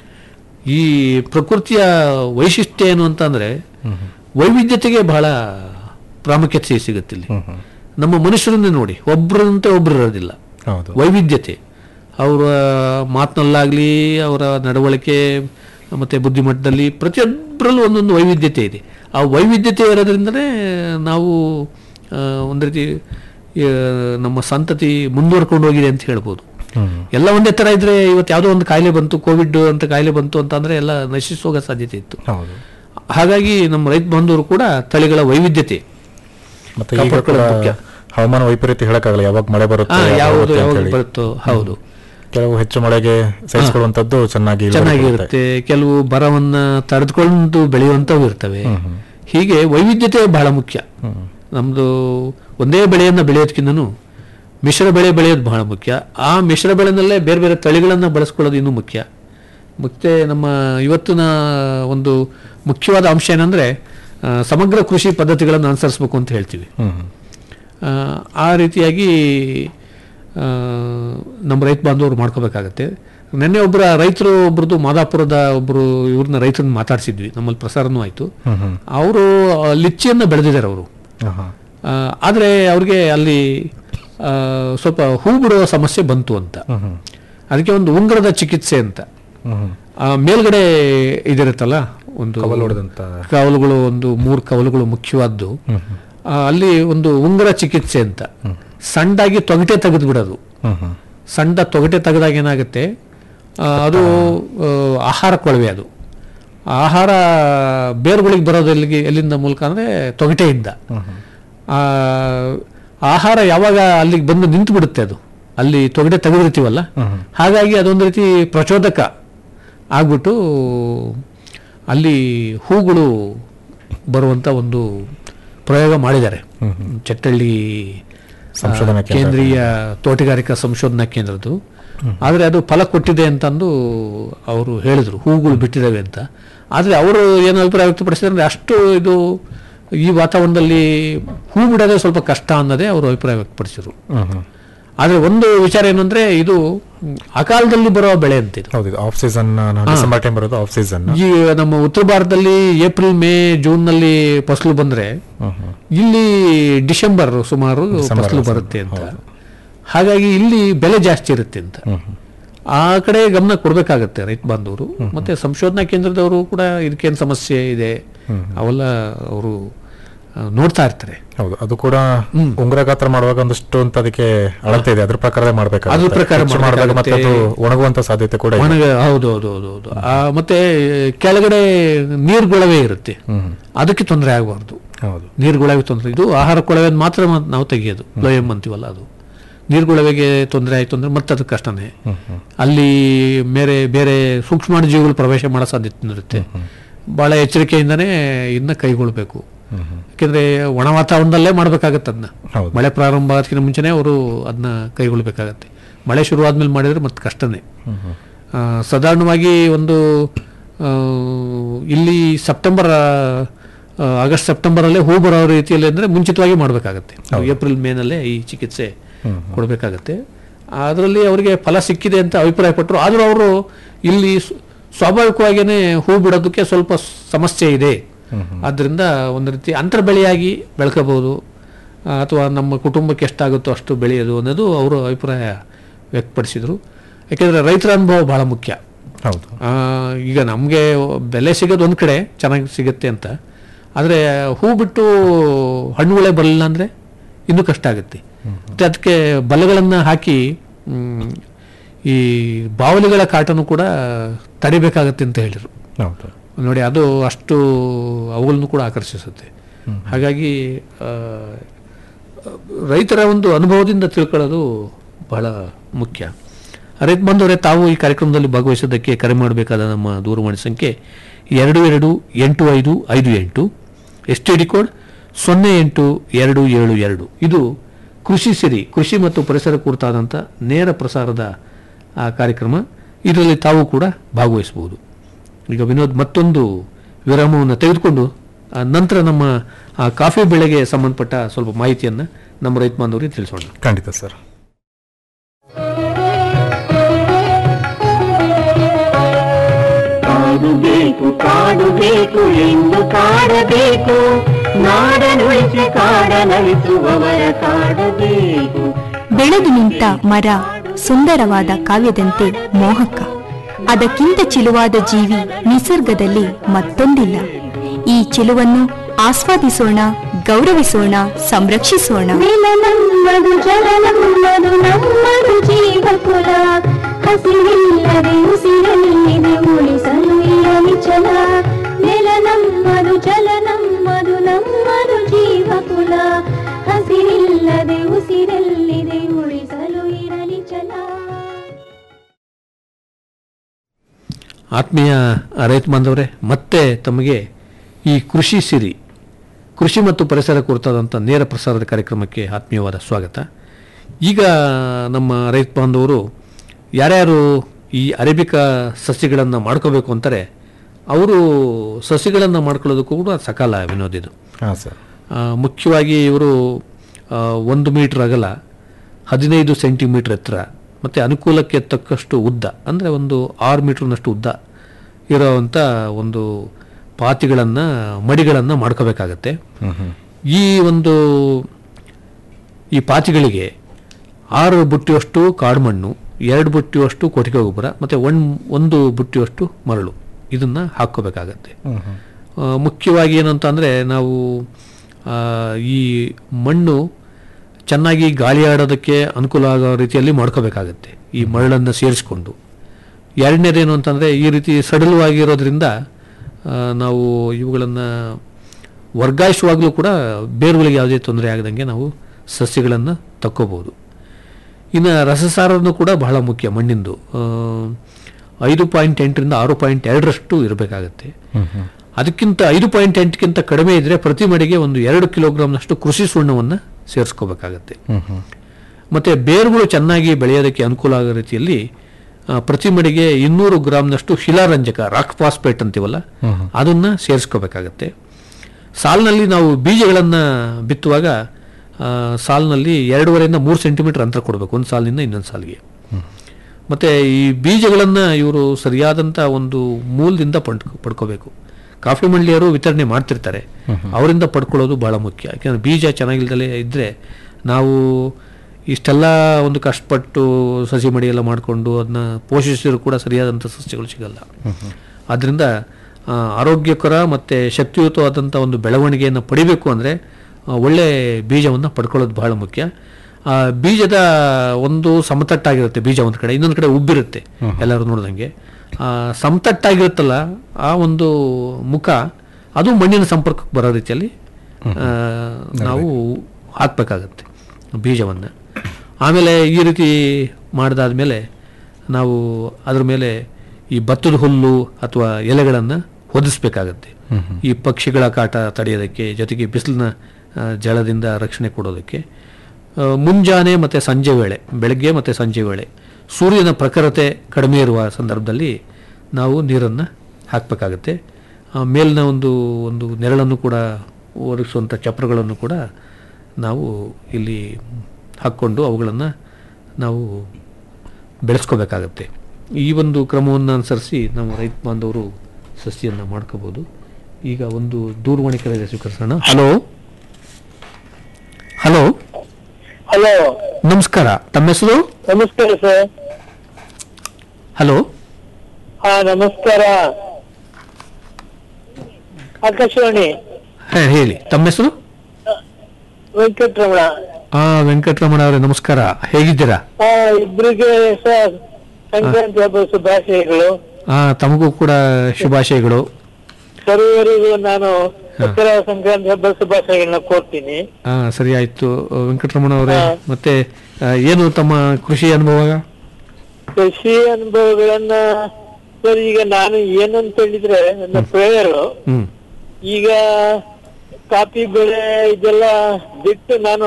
ಈ ಪ್ರಕೃತಿಯ ವೈಶಿಷ್ಟ್ಯ ಏನು ಅಂತಂದ್ರೆ ವೈವಿಧ್ಯತೆಗೆ ಬಹಳ ಪ್ರಾಮುಖ್ಯತೆ ಸಿಗುತ್ತೆ ಇಲ್ಲಿ ನಮ್ಮ ಮನುಷ್ಯರನ್ನೇ ನೋಡಿ ಒಬ್ಬರಂತೆ ಒಬ್ರು ಇರೋದಿಲ್ಲ ಹೌದು ವೈವಿಧ್ಯತೆ ಅವರ ಮಾತಿನಲ್ಲಾಗಲಿ ಅವರ ನಡವಳಿಕೆ ಮತ್ತು ಬುದ್ಧಿಮಟ್ಟದಲ್ಲಿ ಪ್ರತಿಯೊಬ್ಬರಲ್ಲೂ ಒಂದೊಂದು ವೈವಿಧ್ಯತೆ ಇದೆ ಆ ವೈವಿಧ್ಯತೆ ಇರೋದ್ರಿಂದನೇ ನಾವು ಆ, ಒಂದು ರೀತಿ ಆ, ನಮ್ಮ ಸಂತತಿ ಮುಂದುವರ್ಕೊಂಡು ಹೋಗಿದೆ ಅಂತ ಹೇಳ್ಬೋದು ಎಲ್ಲ ಒಂದೇ ಥರ ಇದ್ರೆ ಇವತ್ತು ಯಾವುದೋ ಒಂದು ಕಾಯಿಲೆ ಬಂತು ಕೋವಿಡ್ ಅಂತ ಕಾಯಿಲೆ ಬಂತು ಅಂತಂದ್ರೆ ಎಲ್ಲ ನಶಿಸಿ ಹೋಗೋ ಸಾಧ್ಯತೆ ಇತ್ತು ಹೌದು ಹಾಗಾಗಿ ನಮ್ಮ ರೈತ ಬಾಂಧವರು ಕೂಡ ತಳಿಗಳ ವೈವಿಧ್ಯತೆ ಮತ್ತೆ ಈಗ ಕೂಡ ಕಾಪಾಡ್ಕೊಳ್ಳೋದು ಮುಖ್ಯ. ಹವಾಮಾನ ವೈಪರೀತ್ಯ ಹೇಳಕ್ಕಾಗಲ್ಲ ಯಾವಾಗ ಮಳೆ ಬರುತ್ತೆ ಆ, ಯಾವಾಗ ಯಾವುದು ಹೋಗುತ್ತೆ ಅಂತ ಯಾವಾಗ ಹೇಳಿ. ಬರುತ್ತೋ ಹೌದು ಕೆಲವು ಹೆಚ್ಚು ಮಳೆಗೆ ಸಹಿಸಿಕೊಳ್ಳುವಂತದ್ದು ಚೆನ್ನಾಗಿ ಇಳುವರಿ ಕೊಡುತ್ತೆ. ಚೆನ್ನಾಗಿರುತ್ತೆ ಕೆಲವು ಬರವನ್ನ ತಡೆದುಕೊಂಡು ಬೆಳೆಯುವಂತವು ಇರ್ತವೆ ಹೀಗೆ ವೈವಿಧ್ಯತೆ ಬಹಳ ಮುಖ್ಯ ನಮ್ದು ಒಂದೇ ಬೆಳೆಯನ್ನ ಬೆಳೆಯೋದಕ್ಕಿಂತನೂ ಮಿಶ್ರ ಬೆಳೆ ಬೆಳೆಯೋದು ಬಹಳ ಮುಖ್ಯ ಆ ಮಿಶ್ರ ಬೆಳೆನಲ್ಲೇ ಬೇರೆ ಬೇರೆ ತಳಿಗಳನ್ನ ಬಳಸ್ಕೊಳ್ಳೋದು ಇನ್ನೂ ಮುಖ್ಯ ಮತ್ತೆ ನಮ್ಮ ಇವತ್ತಿನ ಒಂದು ಮುಖ್ಯವಾದ ಅಂಶ ಏನಂದ್ರೆ ಆ, ಸಮಗ್ರ ಕೃಷಿ ಪದ್ಧತಿಗಳನ್ನು ಅನುಸರಿಸಬೇಕು ಅಂತ ಹೇಳ್ತೀವಿ ಹ್ಮ್ ಆ, ಆ ರೀತಿಯಾಗಿ ಆ, ನಮ್ಮ ರೈತ ಬಾಂಧವರು ಮಾಡ್ಕೋಬೇಕಾಗತ್ತೆ ನಿನ್ನೆ ಒಬ್ಬರ ರೈತರು ಒಬ್ರದ್ದು ಮಾದಾಪುರದ ಒಬ್ಬರು ಇವ್ರನ್ನ ರೈತರನ್ನ ಮಾತಾಡ್ಸಿದ್ವಿ ನಮ್ಮಲ್ಲಿ ಪ್ರಸಾರನೂ ಆಯಿತು ಹ್ಮ್ ಹ್ಮ್ ಅವರು ಲಿಚ್ಚಿಯನ್ನು ಬೆಳೆದಿದ್ದಾರೆ ಅವರು ಆಹಾ. ಆದರೆ ಅವ್ರಿಗೆ ಅಲ್ಲಿ ಆ, ಸ್ವಲ್ಪ ಹೂ ಬಿಡುವ ಸಮಸ್ಯೆ ಬಂತು ಅಂತ ಹ್ಮ್ ಹ್ಮ್ ಅದಕ್ಕೆ ಒಂದು ಉಂಗುರದ ಚಿಕಿತ್ಸೆ ಅಂತ ಹ್ಮ್ ಹ್ಮ್ ಆ ಮೇಲ್ಗಡೆ ಇದಿರುತ್ತಲ್ಲ ಒಂದು ಕವಲು ಹೊಡೆದಂತ ಕವಲುಗಳು ಒಂದು ಮೂರು ಕವಲುಗಳು ಮುಖ್ಯವಾದ್ದು ಆ, ಅಲ್ಲಿ ಒಂದು ಉಂಗುರ ಚಿಕಿತ್ಸೆ ಅಂತ ಸಣ್ಣದಾಗಿ ತೊಗಟೆ ತೆಗೆದು ಬಿಡೋದು ಹ್ಮ್ ಹ್ಮ್ ಸಣ್ಣ ತೊಗಟೆ ತೆಗೆದಾಗ ಏನಾಗುತ್ತೆ ಆ, ಅದು ಆ, ಆಹಾರ ಕೊಳವೆ ಅದು ಆ ಆಹಾರ ಬೇರುಗಳಿಗೆ ಬರೋದು ಎಲ್ಲಿಗೆ ಎಲ್ಲಿಂದ ಮೂಲಕ ಅಂದರೆ ತೊಗಟೆಯಿಂದ ಆ, ಆಹಾರ ಯಾವಾಗ ಅಲ್ಲಿಗೆ ಬಂದು ನಿಂತು ಬಿಡುತ್ತೆ ಅದು ಅಲ್ಲಿ ತೊಗಟೆ ತೆಗೆದಿರ್ತೀವಲ್ಲ ಹಾಗಾಗಿ ಅದೊಂದು ರೀತಿ ಪ್ರಚೋದಕ ಆಗ್ಬಿಟ್ಟು ಅಲ್ಲಿ ಹೂಗಳು ಬರುವಂತ ಒಂದು ಪ್ರಯೋಗ ಮಾಡಿದ್ದಾರೆ ಚಟ್ಟಳ್ಳಿ ಸಂಶೋಧನಾ ಆ, ಕೇಂದ್ರೀಯ ತೋಟಗಾರಿಕಾ ಸಂಶೋಧನಾ ಕೇಂದ್ರದ್ದು ಆದರೆ ಅದು ಫಲ ಕೊಟ್ಟಿದೆ ಅಂತಂದು ಅವರು ಹೇಳಿದ್ರು ಹೂಗಳು ಬಿಟ್ಟಿದ್ದಾವೆ ಅಂತ ಆದರೆ ಅವರು ಏನು ಅಭಿಪ್ರಾಯ ವ್ಯಕ್ತಪಡಿಸಿದ್ರೆ ಅಂದ್ರೆ ಅಷ್ಟು ಇದು ಈ ವಾತಾವರಣದಲ್ಲಿ ಹೂ ಬಿಡೋದೇ ಸ್ವಲ್ಪ ಕಷ್ಟ ಅನ್ನೋದೇ ಅವರು ಅಭಿಪ್ರಾಯ ವ್ಯಕ್ತಪಡಿಸಿದ್ರು ಹ್ಮ್ ಹ್ಮ್ ಆದರೆ ಒಂದು ವಿಚಾರ ಏನಂದ್ರೆ ಇದು ಮ್, ಅಕಾಲದಲ್ಲಿ ಬರುವ ಬೆಳೆ ಅಂತ ಇದು ಹೌದು ಆಫ್ ಸೀಸನ್ ಡಿಸೆಂಬರ್ ಟೈಮ್ ಬರೋದು ಆಫ್ ಸೀಸನ್ ಈ ನಮ್ಮ ಉತ್ತರ ಭಾರತದಲ್ಲಿ ಏಪ್ರಿಲ್ ಮೇ ಜೂನ್ ನಲ್ಲಿ ಫಸಲು ಬಂದ್ರೆ ಇಲ್ಲಿ ಡಿಸೆಂಬರ್ ಸುಮಾರು ಫಸಲು ಬರುತ್ತೆ ಅಂತ ಹಾಗಾಗಿ ಇಲ್ಲಿ ಬೆಲೆ ಜಾಸ್ತಿ ಇರುತ್ತೆ ಅಂತ ಆ ಕಡೆ ಗಮನ ಕೊಡಬೇಕಾಗತ್ತೆ ರೈತ ಬಾಂಧವರು ಮತ್ತೆ ಸಂಶೋಧನಾ ಕೇಂದ್ರದವರು ಕೂಡ ಇದಕ್ಕೇನು ಸಮಸ್ಯೆ ಇದೆ ಅವೆಲ್ಲ ಅವರು ನೋಡ್ತಾ ಇರ್ತಾರೆ ಹೌದು ಅದು ಕೂಡ ಉಂಗುರ ಗಾತ್ರ ಮಾಡುವಾಗ ಒಂದಷ್ಟು ಅಂತ ಅದಕ್ಕೆ ಅಳತೆ ಇದೆ ಅದ್ರ ಪ್ರಕಾರವೇ ಮಾಡ್ಬೇಕಾಗುತ್ತೆ ಅದ್ರ ಪ್ರಕಾರ ಹೆಚ್ಚು ಮಾಡಿದಾಗ ಮತ್ತೆ ಅದು ಮಾಡ್ಬೇಕಾಗುತ್ತೆ. ಒಣಗುವಂತ ಸಾಧ್ಯತೆ ಕೂಡ ಇದೆ ಒಣಗ ಹೌದು ಹೌದು ಹೌದು ಹೌದು ಆ, ಮತ್ತೆ ಕೆಳಗಡೆ ನೀರ್ಗೊಳವೆ ಇರುತ್ತೆ ಅದಕ್ಕೆ ತೊಂದರೆ ಆಗಬಾರ್ದು ಹೌದು ನೀರ್ಗೊಳವೆ ತೊಂದರೆ ಇದು ಆಹಾರ ಕೊಳವೆ ಮಾತ್ರ ಮ- ನಾವು ತೆಗೆಯೋದು ಫ್ಲೋಯಮ್ ಅಂತೀವಲ್ಲ ಅದು ನೀರ್ಗೊಳವೆಗೆ ತೊಂದರೆ ಆಯಿತು ಅಂದ್ರೆ ಮತ್ತೆ ಅದು ಕಷ್ಟನೇ ಅಲ್ಲಿ ಬೇರೆ ಬೇರೆ ಸೂಕ್ಷ್ಮಾಣು ಜೀವಿಗಳು ಪ್ರವೇಶ ಮಾಡೋ ಸಾಧ್ಯತೆ ಇರುತ್ತೆ ಬಹಳ ಎಚ್ಚರಿಕೆಯಿಂದನೇ ಇನ್ನ ಕೈಗೊಳ್ಬೇಕು ಯಾಕೆಂದ್ರೆ ಒಣ ವಾತಾವರಣದಲ್ಲೇ ಮಾಡ್ಬೇಕಾಗತ್ತೆ ಅದನ್ನ ಹೌದು. ಮಳೆ ಪ್ರಾರಂಭ ಆಗೋದಕ್ಕಿಂತ ಮುಂಚೆನೆ ಅವರು ಅದನ್ನ ಕೈಗೊಳ್ಬೇಕಾಗತ್ತೆ ಮಳೆ ಶುರು ಆದ್ಮೇಲೆ ಮಾಡಿದ್ರೆ ಮತ್ತೆ ಕಷ್ಟನೇ ಆ, ಸಾಧಾರಣವಾಗಿ ಒಂದು ಆ, ಇಲ್ಲಿ ಸೆಪ್ಟೆಂಬರ್ ಆ, ಆಗಸ್ಟ್ ಸೆಪ್ಟೆಂಬರಲ್ಲೇ ಹೂ ಬರೋ ರೀತಿಯಲ್ಲಿ ಅಂದರೆ ಮುಂಚಿತವಾಗಿ ಮಾಡಬೇಕಾಗತ್ತೆ ಏಪ್ರಿಲ್ ಮೇನಲ್ಲೇ ಈ ಚಿಕಿತ್ಸೆ ಕೊಡಬೇಕಾಗತ್ತೆ ಅದರಲ್ಲಿ ಅವರಿಗೆ ಫಲ ಸಿಕ್ಕಿದೆ ಅಂತ ಅಭಿಪ್ರಾಯಪಟ್ಟರು ಆದರೂ ಅವರು ಇಲ್ಲಿ ಸ್- ಸ್ವಾಭಾವಿಕವಾಗಿಯೇ ಹೂ ಬಿಡೋದಕ್ಕೆ ಸ್ವಲ್ಪ ಸಮಸ್ಯೆ ಇದೆ ಆದ್ದರಿಂದ ಒಂದು ರೀತಿ ಅಂತರ ಬೆಳೆಯಾಗಿ ಬೆಳ್ಕೋಬಹುದು ಅಥವಾ ನಮ್ಮ ಕುಟುಂಬಕ್ಕೆ ಎಷ್ಟಾಗುತ್ತೋ ಅಷ್ಟು ಬೆಳೆಯೋದು ಅನ್ನೋದು ಅವರು ಅಭಿಪ್ರಾಯ ವ್ಯಕ್ತಪಡಿಸಿದರು ಯಾಕೆಂದರೆ ರೈತರ ಅನುಭವ ಬಹಳ ಮುಖ್ಯ ಹೌದು ಆ, ಈಗ ನಮಗೆ ಬೆಲೆ ಸಿಗೋದು ಒಂದು ಕಡೆ ಚೆನ್ನಾಗಿ ಸಿಗುತ್ತೆ ಅಂತ ಆದರೆ ಹೂ ಬಿಟ್ಟು ಹಣ್ಣುಗಳೇ ಬರಲಿಲ್ಲ ಅಂದರೆ ಇನ್ನೂ ಕಷ್ಟ ಆಗುತ್ತೆ ಮತ್ತು ಅದಕ್ಕೆ ಬಲೆಗಳನ್ನು ಹಾಕಿ ಮ್, ಈ ಬಾವಲಿಗಳ ಕಾಟನು ಕೂಡ ತಡಿಬೇಕಾಗತ್ತೆ ಅಂತ ಹೇಳಿದರು ಹೌದು ನೋಡಿ ಅದು ಅಷ್ಟು ಅವುಗಳನ್ನು ಕೂಡ ಆಕರ್ಷಿಸುತ್ತೆ ಹಾಗಾಗಿ ಆ, ರೈತರ ಒಂದು ಅನುಭವದಿಂದ ತಿಳ್ಕೊಳ್ಳೋದು ಬಹಳ ಮುಖ್ಯ ರೈತ ಬಂದವರೇ ತಾವು ಈ ಕಾರ್ಯಕ್ರಮದಲ್ಲಿ ಭಾಗವಹಿಸೋದಕ್ಕೆ ಕರೆ ಮಾಡಬೇಕಾದ ನಮ್ಮ ದೂರವಾಣಿ ಸಂಖ್ಯೆ ಎರಡು ಎರಡು ಎಂಟು ಐದು ಐದು ಎಂಟು ಎಸ್ ಟಿ ಡಿ ಕೋಡ್ ಸೊನ್ನೆ ಎಂಟು ಎರಡು ಏಳು ಎರಡು ಇದು ಕೃಷಿ ಸಿರಿ ಕೃಷಿ ಮತ್ತು ಪರಿಸರ ಕುರಿತಾದಂಥ ನೇರ ಪ್ರಸಾರದ ಆ ಕಾರ್ಯಕ್ರಮ ಇದರಲ್ಲಿ ತಾವು ಕೂಡ ಭಾಗವಹಿಸಬಹುದು ಈಗ ವಿನೋದ್ ಮತ್ತೊಂದು ವಿರಾಮವನ್ನು ತೆಗೆದುಕೊಂಡು ಆ ನಂತರ ನಮ್ಮ ಆ ಕಾಫಿ ಬೆಳೆಗೆ ಸಂಬಂಧಪಟ್ಟ ಸ್ವಲ್ಪ ಮಾಹಿತಿಯನ್ನು ನಮ್ಮ ರೈತ ಬಾಂಧವರಿಗೆ ತಿಳಿಸೋಣ ಖಂಡಿತ ಸರ್ ಕಾಡಬೇಕು ಕಾಡಬೇಕು ಎಂದು ಕಾಡಬೇಕು ನಾಡನುಳಿಸಿ ಕಾಡನಳಿಸುವವರ ಕಾಡಬೇಕು ಬೆಳೆದು ನಿಂತ ಮರ ಸುಂದರವಾದ ಕಾವ್ಯದಂತೆ ಮೋಹಕ ಅದಕ್ಕಿಂತ ಚಿಲುವಾದ ಜೀವಿ ನಿಸರ್ಗದಲ್ಲಿ ಮತ್ತೊಂದಿಲ್ಲ ಈ ಚಿಲುವನ್ನು ಆಸ್ವಾದಿಸೋಣ ಗೌರವಿಸೋಣ ಸಂರಕ್ಷಿಸೋಣ ನೆಲ ನಮ್ಮದು ಜಲ ನಮ್ಮದು ನಮ್ಮದು ಜೀವಕುಲ ಹಸಿರಿಲ್ಲದೆ ಉಸಿರಲ್ಲಿದೆ ಉಳಿಸಲು ಇರಲಿ ಛಲ ನೆಲ ನಮ್ಮದು ಜಲ ನಮ್ಮದು ನಮ್ಮದು ಜೀವಕುಲ ಹಸಿರಿಲ್ಲದೆ ಉಸಿರಲ್ಲಿದೆ ಉಳಿಸಲು ಇರಲಿ ಛಲ ಆತ್ಮೀಯ ರೈತ ಬಾಂಧವರೇ ಮತ್ತೆ ತಮಗೆ ಈ ಕೃಷಿ ಸಿರಿ ಕೃಷಿ ಮತ್ತು ಪರಿಸರ ಕುರಿತಾದಂಥ ನೇರ ಪ್ರಸಾರದ ಕಾರ್ಯಕ್ರಮಕ್ಕೆ ಆತ್ಮೀಯವಾದ ಸ್ವಾಗತ ಈಗ ನಮ್ಮ ರೈತ ಬಾಂಧವರು ಯಾರ್ಯಾರು ಈ ಅರೇಬಿಕಾ ಸಸ್ಯಗಳನ್ನು ಮಾಡ್ಕೋಬೇಕು ಅಂತಾರೆ ಅವರು ಸಸ್ಯಗಳನ್ನು ಮಾಡ್ಕೊಳ್ಳೋದಕ್ಕೂ ಕೂಡ ಸಕಾಲ ವಿನೋದ್ ಇದು ಹಾಂ ಸರ್ ಆ, ಮುಖ್ಯವಾಗಿ ಇವರು ಆ, ಒಂದು ಮೀಟರ್ ಅಗಲ ಹದಿನೈದು ಸೆಂಟಿಮೀಟರ್ ಎತ್ತರ ಮತ್ತು ಅನುಕೂಲಕ್ಕೆ ತಕ್ಕಷ್ಟು ಉದ್ದ ಅಂದರೆ ಒಂದು ಆರು ಮೀಟ್ರ್ನಷ್ಟು ಉದ್ದ ಇರೋವಂಥ ಒಂದು ಪಾತಿಗಳನ್ನು ಮಡಿಗಳನ್ನು ಮಾಡ್ಕೋಬೇಕಾಗತ್ತೆ ಈ ಒಂದು ಈ ಪಾತಿಗಳಿಗೆ ಆರು ಬುಟ್ಟಿಯಷ್ಟು ಕಾಡುಮಣ್ಣು ಎರಡು ಬುಟ್ಟಿಯಷ್ಟು ಕೊಟ್ಟಿಗೆ ಗೊಬ್ಬರ ಮತ್ತು ಒನ್ ಒಂದು ಬುಟ್ಟಿಯಷ್ಟು ಮರಳು ಇದನ್ನು ಹಾಕ್ಕೋಬೇಕಾಗತ್ತೆ ಆ, ಮುಖ್ಯವಾಗಿ ಏನಂತ ಅಂದರೆ ನಾವು ಆ, ಈ ಮಣ್ಣು ಚೆನ್ನಾಗಿ ಗಾಳಿ ಆಡೋದಕ್ಕೆ ಅನುಕೂಲ ಆಗೋ ರೀತಿಯಲ್ಲಿ ಮಾಡ್ಕೋಬೇಕಾಗತ್ತೆ ಈ ಮರಳನ್ನು ಸೇರಿಸ್ಕೊಂಡು ಎರಡನೇದೇನು ಅಂತಂದರೆ ಈ ರೀತಿ ಸಡಿಲವಾಗಿರೋದ್ರಿಂದ ಆ, ನಾವು ಇವುಗಳನ್ನು ವರ್ಗಾಯಿಸುವಾಗಲೂ ಕೂಡ ಬೇರುಗಳಿಗೆ ಯಾವುದೇ ತೊಂದರೆ ಆಗದಂಗೆ ನಾವು ಸಸ್ಯಗಳನ್ನು ತಕ್ಕೋಬೋದು ಇನ್ನು ರಸಸಾರನು ಕೂಡ ಬಹಳ ಮುಖ್ಯ ಮಣ್ಣಿಂದು ಆ, ಐದು ಪಾಯಿಂಟ್ ಎಂಟರಿಂದ ಆರು ಪಾಯಿಂಟ್ ಎರಡರಷ್ಟು ಇರಬೇಕಾಗತ್ತೆ ಅದಕ್ಕಿಂತ ಐದು ಪಾಯಿಂಟ್ ಎಂಟಕ್ಕಿಂತ ಕಡಿಮೆ ಇದ್ದರೆ ಪ್ರತಿ ಮಡಿಗೆ ಒಂದು ಎರಡು ಕಿಲೋಗ್ರಾಮ್ನಷ್ಟು ಕೃಷಿ ಸುಣ್ಣವನ್ನು ಸೇರಿಸ್ಕೋಬೇಕಾಗತ್ತೆ ಮತ್ತು ಬೇರುಗಳು ಚೆನ್ನಾಗಿ ಬೆಳೆಯೋದಕ್ಕೆ ಅನುಕೂಲ ಆಗೋ ರೀತಿಯಲ್ಲಿ ಆ, ಪ್ರತಿ ಮಡಿಗೆ ಇನ್ನೂರು ಗ್ರಾಮ್ನಷ್ಟು ಶಿಲಾರಂಜಕ ರಾಕ್ ಫಾಸ್ಪೇಟ್ ಅಂತೀವಲ್ಲ ಅದನ್ನು ಸೇರಿಸ್ಕೋಬೇಕಾಗತ್ತೆ ಸಾಲಿನಲ್ಲಿ ನಾವು ಬೀಜಗಳನ್ನು ಬಿತ್ತುವಾಗ ಆ, ಸಾಲಿನಲ್ಲಿ ಎರಡೂವರೆಯಿಂದ ಮೂರು ಸೆಂಟಿಮೀಟರ್ ಅಂತರ ಕೊಡಬೇಕು ಒಂದು ಸಾಲಿನಿಂದ ಇನ್ನೊಂದು ಸಾಲಿಗೆ ಮತ್ತು ಈ ಬೀಜಗಳನ್ನು ಇವರು ಸರಿಯಾದಂಥ ಒಂದು ಮೂಲದಿಂದ ಪಡ್ಕೊ ಪಡ್ಕೋಬೇಕು ಕಾಫಿ ಮಂಡಳಿಯವರು ವಿತರಣೆ ಮಾಡ್ತಿರ್ತಾರೆ ಅವರಿಂದ ಪಡ್ಕೊಳ್ಳೋದು ಬಹಳ ಮುಖ್ಯ ಯಾಕೆಂದರೆ ಬೀಜ ಚೆನ್ನಾಗಿಲ್ದಲೇ ಇದ್ದರೆ ನಾವು ಇಷ್ಟೆಲ್ಲ ಒಂದು ಕಷ್ಟಪಟ್ಟು ಸಸಿ ಮಡಿ ಎಲ್ಲ ಮಾಡಿಕೊಂಡು ಅದನ್ನ ಪೋಷಿಸಿದ್ರು ಕೂಡ ಸರಿಯಾದಂಥ ಸಸ್ಯಗಳು ಸಿಗಲ್ಲ ಆದ್ದರಿಂದ ಆ, ಆರೋಗ್ಯಕರ ಮತ್ತು ಶಕ್ತಿಯುತವಾದಂಥ ಒಂದು ಬೆಳವಣಿಗೆಯನ್ನು ಪಡಿಬೇಕು ಅಂದರೆ ಒಳ್ಳೆ ಬೀಜವನ್ನು ಪಡ್ಕೊಳ್ಳೋದು ಬಹಳ ಮುಖ್ಯ ಆ ಬೀಜದ ಒಂದು ಸಮತಟ್ಟಾಗಿರುತ್ತೆ ಬೀಜ ಒಂದು ಕಡೆ ಇನ್ನೊಂದು ಕಡೆ ಉಬ್ಬಿರುತ್ತೆ ಎಲ್ಲರೂ ನೋಡ್ದಂಗೆ ಆ ಸಮತಟ್ಟಾಗಿರುತ್ತಲ್ಲ ಆ ಒಂದು ಮುಖ ಅದು ಮಣ್ಣಿನ ಸಂಪರ್ಕಕ್ಕೆ ಬರೋ ರೀತಿಯಲ್ಲಿ ಆ, ನಾವು ಹಾಕಬೇಕಾಗತ್ತೆ ಬೀಜವನ್ನು ಆಮೇಲೆ ಈ ರೀತಿ ಮಾಡಿದಾದ್ಮೇಲೆ ನಾವು ಅದ್ರ ಮೇಲೆ ಈ ಭತ್ತದ ಹುಲ್ಲು ಅಥವಾ ಎಲೆಗಳನ್ನು ಹೊದಿಸ್ಬೇಕಾಗತ್ತೆ ಈ ಪಕ್ಷಿಗಳ ಕಾಟ ತಡೆಯೋದಕ್ಕೆ ಜೊತೆಗೆ ಬಿಸಿಲಿನ ಆ, ಜಳದಿಂದ ರಕ್ಷಣೆ ಕೊಡೋದಕ್ಕೆ ಆ, ಮುಂಜಾನೆ ಮತ್ತು ಸಂಜೆ ವೇಳೆ ಬೆಳಗ್ಗೆ ಮತ್ತು ಸಂಜೆ ವೇಳೆ ಸೂರ್ಯನ ಪ್ರಖರತೆ ಕಡಿಮೆ ಇರುವ ಸಂದರ್ಭದಲ್ಲಿ ನಾವು ನೀರನ್ನು ಹಾಕಬೇಕಾಗತ್ತೆ ಮೇಲಿನ ಒಂದು ಒಂದು ನೆರಳನ್ನು ಕೂಡ ಒದಗಿಸುವಂಥ ಚಪ್ರಗಳನ್ನು ಕೂಡ ನಾವು ಇಲ್ಲಿ ಹಾಕ್ಕೊಂಡು ಅವುಗಳನ್ನು ನಾವು ಬೆಳೆಸ್ಕೋಬೇಕಾಗತ್ತೆ ಈ ಒಂದು ಕ್ರಮವನ್ನು ಅನುಸರಿಸಿ ನಾವು ರೈತ ಬಾಂಧವರು ಸಸಿಯನ್ನು ಮಾಡ್ಕೋಬೋದು ಈಗ ಒಂದು ದೂರವಾಣಿ ಕರೆ ಸ್ವೀಕರಿಸೋಣ ಹಲೋ ಹಲೋ ಹಲೋ ನಮಸ್ಕಾರ ತಮ್ಮ ಹೆಸರು ನಮಸ್ಕಾರ ಸರ್ ಹಲೋ ಹಾ ನಮಸ್ಕಾರ ಆಕಾಶವಾಣಿ ಹೇ, ಹೇಳಿ ತಮ್ಮ ಹೆಸರು ವೆಂಕಟರಮಣ ಆ ವೆಂಕಟರಮಣ ಅವರೇ ನಮಸ್ಕಾರ ಹೇಗಿದ್ದೀರಾ ಹಾ ಇಬ್ಬರಿಗೆ ಸರ್ ಸಂಕ್ರಾಂತಿ ಹಬ್ಬ ಶುಭಾಶಯಗಳು ಆ ತಮಗೂ ಕೂಡ ಶುಭಾಶಯಗಳು ಸರ್ವರಿಗೂ ನಾನು ಉತ್ತರ ಸಂಕ್ರಾಂತಿ ಹಬ್ಬ ಶುಭಾಶಯಗಳನ್ನ ಕೋರ್ತೀನಿ ಆ ಸರಿ ಆಯ್ತು ವೆಂಕಟರಮಣ ಅವರೇ ಮತ್ತೆ ಆ, ಏನು ತಮ್ಮ ಕೃಷಿ ಅನುಭವ ಕೃಷಿ ಅನುಭವಗಳನ್ನ ಸರ್ ಈಗ ನಾನು ಏನಂತ ಹೇಳಿದ್ರೆ ನನ್ನ ಪ್ರೇಯರು ಹ್ಮ್ ಈಗ ಕಾಫಿ ಬೆಳೆ ಇದೆಲ್ಲ ಬಿಟ್ಟು ನಾನು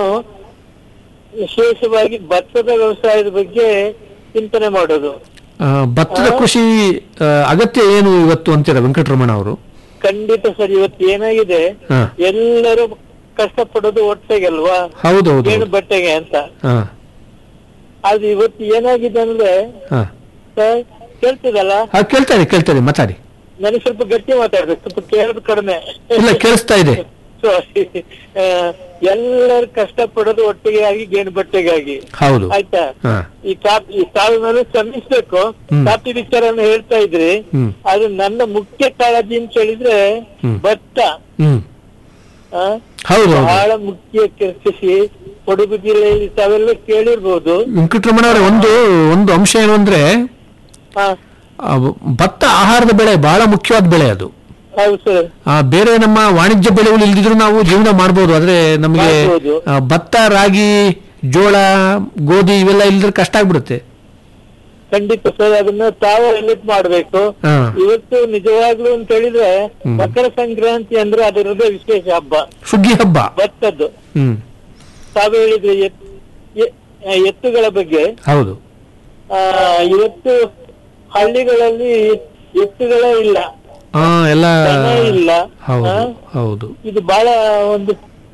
ವಿಶೇಷವಾಗಿ ಭತ್ತದ ವ್ಯವಸಾಯದ ಬಗ್ಗೆ ಚಿಂತನೆ ಮಾಡೋದು ಆ, ಭತ್ತದ ಕೃಷಿ ಆ, ಅಗತ್ಯ ಏನು ಇವತ್ತು ಅಂತೀರ ವೆಂಕಟರಮಣ ಅವರು ಖಂಡಿತ ಸರ್ ಇವತ್ತು ಏನಾಗಿದೆ ಹಾ. ಎಲ್ಲರೂ ಕಷ್ಟಪಡೋದು ಒಟ್ಟಿಗೆಲ್ವಾ ಹೌದು ಹೌದು ಏನು ಬಟ್ಟೆಗೆ ಅಂತ ಹಾ ಅದು ಇವತ್ತು ಏನಾಗಿದೆ ಅಂದ್ರೆ ಹಾ ಸರ್ ಕೇಳ್ತದಲ್ಲ ಆ, ಕೇಳ್ತಾ ಇದೆ ಕೇಳ್ತಾ ಇದೆ ಮಾತಾಡಿ ನನಗೆ ಸ್ವಲ್ಪ ಗಟ್ಟಿ ಮಾತಾಡ್ಬೇಕು ಸ್ವಲ್ಪ ಕೇಳೋದು ಕಡಿಮೆ ಇಲ್ಲ ಕೇಳಿಸ್ತಾ ಇದೆ ಸೊ, ಆ, ಎಲ್ಲರೂ ಕಷ್ಟಪಡೋದು ಒಟ್ಟಿಗೆ ಆಗಿ ಗೇಣು ಬಟ್ಟೆಗಾಗಿ ಹೌದು ಆಯ್ತಾ ಹಾ ಈ ಕಾಪಿ ಈ ತಾಳ್ಮೆಯನ್ನು ಶ್ರಮಿಸ್ಬೇಕು ಹ್ಮ್. ಕಾಪಿ ವಿಚಾರವನ್ನು ಹೇಳ್ತಾ ಇದ್ರಿ ಹ್ಮ್. ಅದು ನನ್ನ ಮುಖ್ಯ ಕಾಳಜಿ ಅಂತ ಹೇಳಿದ್ರೆ ಹ್ಮ್. ಭತ್ತ ಹ್ಮ್ ಆ, ಹೌದು ಹೌದು ಬಹಳ ಮುಖ್ಯ ಕೃಷಿ ಕೊಡಗು ಜಿಲ್ಲೆಯಲ್ಲಿ ತಾವೆಲ್ಲ ಕೇಳಿರ್ಬೋದು ವೆಂಕಟರಮಣ ಅವರೇ ಒಂದು ಒಂದು ಅಂಶ ಏನು ಅಂದ್ರೆ ಹಾ ಆ, ಭತ್ತ ಆಹಾರದ ಬೆಳೆ ಬಹಳ ಮುಖ್ಯವಾದ ಬೆಳೆ ಅದು ಹೌದು ಸರ್ ಆ, ಬೇರೆ ನಮ್ಮ ವಾಣಿಜ್ಯ ಬೆಳೆಗಳು ಇಲ್ದಿದ್ರು ನಾವು ಜೀವನ ಮಾಡ್ಬೋದು ಆದ್ರೆ ನಮಗೆ ಮಾಡ್ಬೋದು. ಆ, ಭತ್ತ ರಾಗಿ ಜೋಳ ಗೋಧಿ ಇವೆಲ್ಲ ಇಲ್ದ್ರೆ ಕಷ್ಟ ಆಗ್ಬಿಡುತ್ತೆ ಖಂಡಿತ ಸರ್ ಅದನ್ನ ತಾವು ಹೈಲೈಟ್ ಮಾಡ್ಬೇಕು ಹಾ. ಇವತ್ತು ನಿಜವಾಗ್ಲೂ ಅಂತ ಹೇಳಿದ್ರೆ ಹ್ಮ್. ಮಕರ ಸಂಕ್ರಾಂತಿ ಅಂದ್ರೆ ಅದರದ್ದೇ ವಿಶೇಷ ಹಬ್ಬ ಸುಗ್ಗಿ ಹಬ್ಬ ಭತ್ತದ್ದು ಹ್ಮ್ ತಾವು ಹೇಳಿದ್ರೆ ಎತ್- ಎ- ಎತ್ತುಗಳ ಬಗ್ಗೆ ಹೌದು ಆ, ಇವತ್ತು ಹಳ್ಳಿಗಳಲ್ಲಿ ಎತ್ತುಗಳೇ ಇಲ್ಲ ಆ ಎಲ್ಲ ದನ ಇಲ್ಲ ಹೌದು ಆ, ಹೌದು ಇದು ಬಹಳ ಒಂದು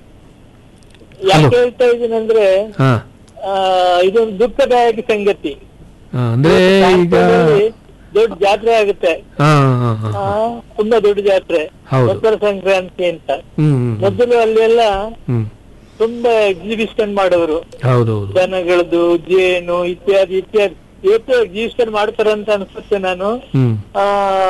ಯಾಕೆ ಹೇಳ್ತಾ ಇದ್ದೀನಿ ಅಂದ್ರೆ ಹಾ ಆ, ಇದೊಂದು ದುಃಖದಾಯಕ ಸಂಗತಿ ಆ, ಅಂದ್ರೆ ಈಗ ಕಾಂಪೌಂಡಲ್ಲಿ ದೊಡ್ಡ ಜಾತ್ರೆ ಆಗುತ್ತೆ ಹಾ ಹಾ ಹಾ ಆ, ತುಂಬಾ ದೊಡ್ಡ ಜಾತ್ರೆ ಹೌದು. ಮಕರ ಸಂಕ್ರಾಂತಿ ಅಂತ ಹ್ಮ್ ಹ್ಮ್, ಮೊದಲು ಅಲ್ಲೆಲ್ಲ ಹ್ಮ್ ತುಂಬಾ ಎಕ್ಸಿಬಿಷನ್ ಮಾಡೋರು ಹೌದು ಹೌದು ದನಗಳದ್ದು ಜೇನು ಇತ್ಯಾದಿ ಇತ್ಯಾದಿ ಇವತ್ತು ಎಕ್ಸಿಬಿಷನ್ ಮಾಡ್ತಾರಂತ ಅನ್ಸುತ್ತೆ ನಾನು ಹ್ಮ್ ಆ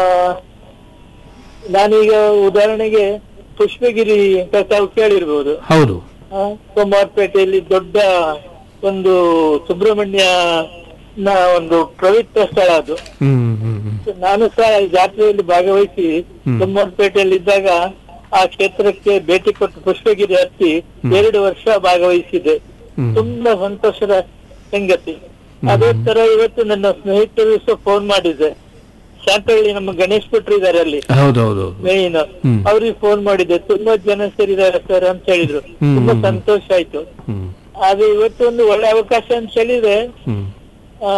ನಾನೀಗ ಉದಾಹರಣೆಗೆ ಪುಷ್ಪಗಿರಿ ಅಂತ ತಾವು ಕೇಳಿರ್ಬೋದು ಹೌದು ಆ, ಸೋಮವಾರಪೇಟೆಯಲ್ಲಿ ದೊಡ್ಡ ಒಂದು ಸುಬ್ರಹ್ಮಣ್ಯ ನ ಒಂದು ಪವಿತ್ರ ಸ್ಥಳ ಅದು ಹ್ಮ್ ಹ್ಮ್ ಹ್ಮ್ ನಾನು ಸಹ ಈ ಜಾತ್ರೆಯಲ್ಲಿ ಭಾಗವಹಿಸಿ ಸೋಮವಾರಪೇಟೆಯಲ್ಲಿ ಇದ್ದಾಗ ಆ ಕ್ಷೇತ್ರಕ್ಕೆ ಭೇಟಿ ಕೊಟ್ಟು ಪುಷ್ಪಗಿರಿ ಹತ್ತಿ ಎರಡು ವರ್ಷ ಭಾಗವಹಿಸಿದೆ ಹ್ಮ್. ತುಂಬಾ ಸಂತೋಷದ ಸಂಗತಿ ಅದೇ ತರ ಇವತ್ತು ನನ್ನ ಸ್ನೇಹಿತರು ಸಹ ಫೋನ್ ಮಾಡಿದ್ದೆ ಶಾಂತಳ್ಳಿ ನಮ್ಮ ಗಣೇಶ್ ಭಟ್ರು ಇದಾರೆ ಅಲ್ಲಿ ಹೌದು ಹೌದು ಹೌದು ಮೇಯ್ನ್ ಹ್ಮ್. ಅವ್ರಿಗೆ ಫೋನ್ ಮಾಡಿದ್ದೆ ತುಂಬಾ ಜನ ಸೇರಿದ್ದಾರೆ ಸರ್ ಅಂತ ಹೇಳಿದ್ರು ಹ್ಮ್. ತುಂಬಾ ಸಂತೋಷ ಆಯ್ತು ಹ್ಮ್ ಆದ್ರೆ ಇವತ್ತು ಒಂದು ಒಳ್ಳೆ ಅವಕಾಶ ಅಂತ ಹೇಳಿದ್ರೆ ಹ್ಮ್ ಆ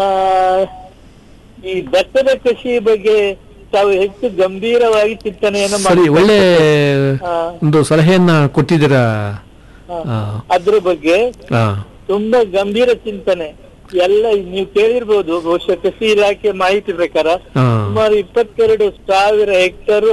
ಈ ಭತ್ತದ ಕೃಷಿ ಬಗ್ಗೆ ತಾವು ಹೆಚ್ಚು ಗಂಭೀರವಾಗಿ ಚಿಂತನೆಯನ್ನು ಸರಿ ಮಾಡಿ ಒಳ್ಳೆ ಆ, ಒಂದು ಸಲಹೆಯನ್ನ ಕೊಟ್ಟಿದ್ದೀರಾ ಆ, ಅದ್ರ ಬಗ್ಗೆ ಆ, ತುಂಬಾ ಗಂಭೀರ ಚಿಂತನೆ ಎಲ್ಲ ನೀವು ಕೇಳಿರ್ಬೋದು ಬಹುಶಃ ಕೃಷಿ ಇಲಾಖೆ ಮಾಹಿತಿ ಪ್ರಕಾರ ಆ, ಸುಮಾರು ಇಪ್ಪತ್ತೆರಡು ಸಾವಿರ ಹೆಕ್ಟರ್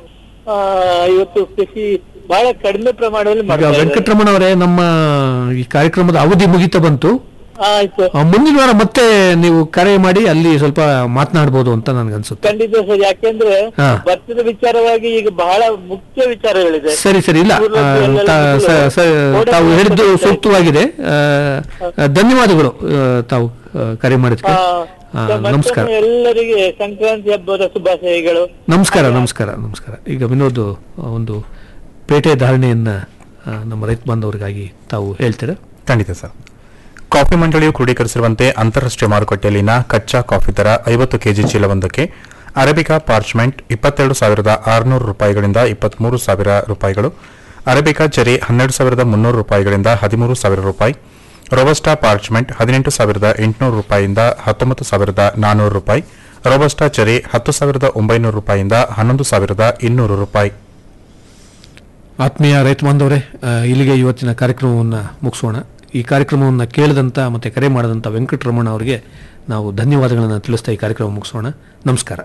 ಇವತ್ತು ಕೃಷಿ ಬಹಳ ಕಡಿಮೆ ಪ್ರಮಾಣದಲ್ಲಿ ಈಗ ಮಾಡ್ತಾ ಇದ್ದಾರೆ. ವೆಂಕಟರಮಣ ಅವರೇ ನಮ್ಮ ಈ ಕಾರ್ಯಕ್ರಮದ ಅವಧಿ ಮುಗಿತಾ ಬಂತು ಆಯ್ತು ಆ, ಮುಂದಿನ ವಾರ ಮತ್ತೆ ನೀವು ಕರೆ ಮಾಡಿ ಅಲ್ಲಿ ಸ್ವಲ್ಪ ಮಾತನಾಡ್ಬೋದು ಅಂತ ನನ್ಗನ್ಸುತ್ತೆ ಖಂಡಿತ ಸರ್ ಯಾಕೆಂದ್ರೆ ಹಾ. ಭತ್ತದ ವಿಚಾರವಾಗಿ ಈಗ ಬಹಳ ಮುಖ್ಯ ವಿಚಾರಗಳಿದೆ ಸರಿ ಸರಿ ಇಲ್ಲ ಆ, ತಾ- ಸ- ಸ- ತಾವು ಹೇಳಿದ್ದು ಸೂಕ್ತವಾಗಿದೆ ಆ, ಆ, ಧನ್ಯವಾದಗಳು ಆ, ತಾವು ಆ, ಕರೆ ಮಾಡಿದ್ಕೆ ಆ, ಆ, ಮತ್ತೊಮ್ಮೆ ನಮಸ್ಕಾರ ಎಲ್ಲರಿಗೆ ಸಂಕ್ರಾಂತಿ ಹಬ್ಬದ ಶುಭಾಶಯಗಳು ನಮಸ್ಕಾರ ನಮಸ್ಕಾರ ನಮಸ್ಕಾರ ಈಗ ವಿನೋದ್ ಆ, ಒಂದು ಪೇಟೆ ಧಾರಣೆಯನ್ನ ಆ, ನಮ್ಮ ರೈತ ಬಾಂಧವರಿಗಾಗಿ ತಾವು ಹೇಳ್ತೀರಾ ಖಂಡಿತ ಸರ್ ಕಾಫಿ ಮಂಡಳಿಯು ಕ್ರೋಢೀಕರಿಸಿರುವಂತೆ ಅಂತಾರಾಷ್ಟ್ರೀಯ ಮಾರುಕಟ್ಟೆಯಲ್ಲಿನ ಕಚ್ಚಾ ಕಾಫಿ ದರ ಐವತ್ತು ಕೆಜಿ ಚೀಲವೊಂದಕ್ಕೆ ಅರೇಬಿಕಾ ಪಾರ್ಚ್ಮೆಂಟ್ ಇಪ್ಪತ್ತೆರಡು ಸಾವಿರದ ಆರುನೂರು ರೂಪಾಯಿಗಳಿಂದ ಇಪ್ಪತ್ಮೂರು ಸಾವಿರ ರೂಪಾಯಿಗಳು ಅರೇಬಿಕಾ ಚೆರಿ ಹನ್ನೆರಡು ಸಾವಿರದ ಮುನ್ನೂರು ರೂಪಾಯಿಗಳಿಂದ ಹದಿಮೂರು ಸಾವಿರ ರೂಪಾಯಿ ರೋಬಸ್ಟಾ ಪಾರ್ಚ್ಮೆಂಟ್ ಹದಿನೆಂಟು ಸಾವಿರದ ಎಂಟುನೂರು ರೂಪಾಯಿಯಿಂದ ಹತ್ತೊಂಬತ್ತು ಸಾವಿರದ ನಾನ್ನೂರು ರೂಪಾಯಿ ರೋಬಸ್ಟಾ ಚೆರಿ ಹತ್ತು ಸಾವಿರದ ಒಂಬೈನೂರು ರೂಪಾಯಿಯಿಂದ ಹನ್ನೊಂದು ಸಾವಿರದ ಇನ್ನೂರು ರೂಪಾಯಿ ಆತ್ಮೀಯ ರೈತ ಬಾಂಧವರೇ ಆ, ಇಲ್ಲಿಗೆ ಇವತ್ತಿನ ಕಾರ್ಯಕ್ರಮವನ್ನು ಮುಗಿಸೋಣ ಈ ಕಾರ್ಯಕ್ರಮವನ್ನು ಕೇಳಿದಂಥ ಮತ್ತು ಕರೆ ಮಾಡಿದಂಥ ವೆಂಕಟರಮಣ ಅವರಿಗೆ ನಾವು ಧನ್ಯವಾದಗಳನ್ನು ತಿಳಿಸ್ತಾ ಈ ಕಾರ್ಯಕ್ರಮ ಮುಗಿಸೋಣ ನಮಸ್ಕಾರ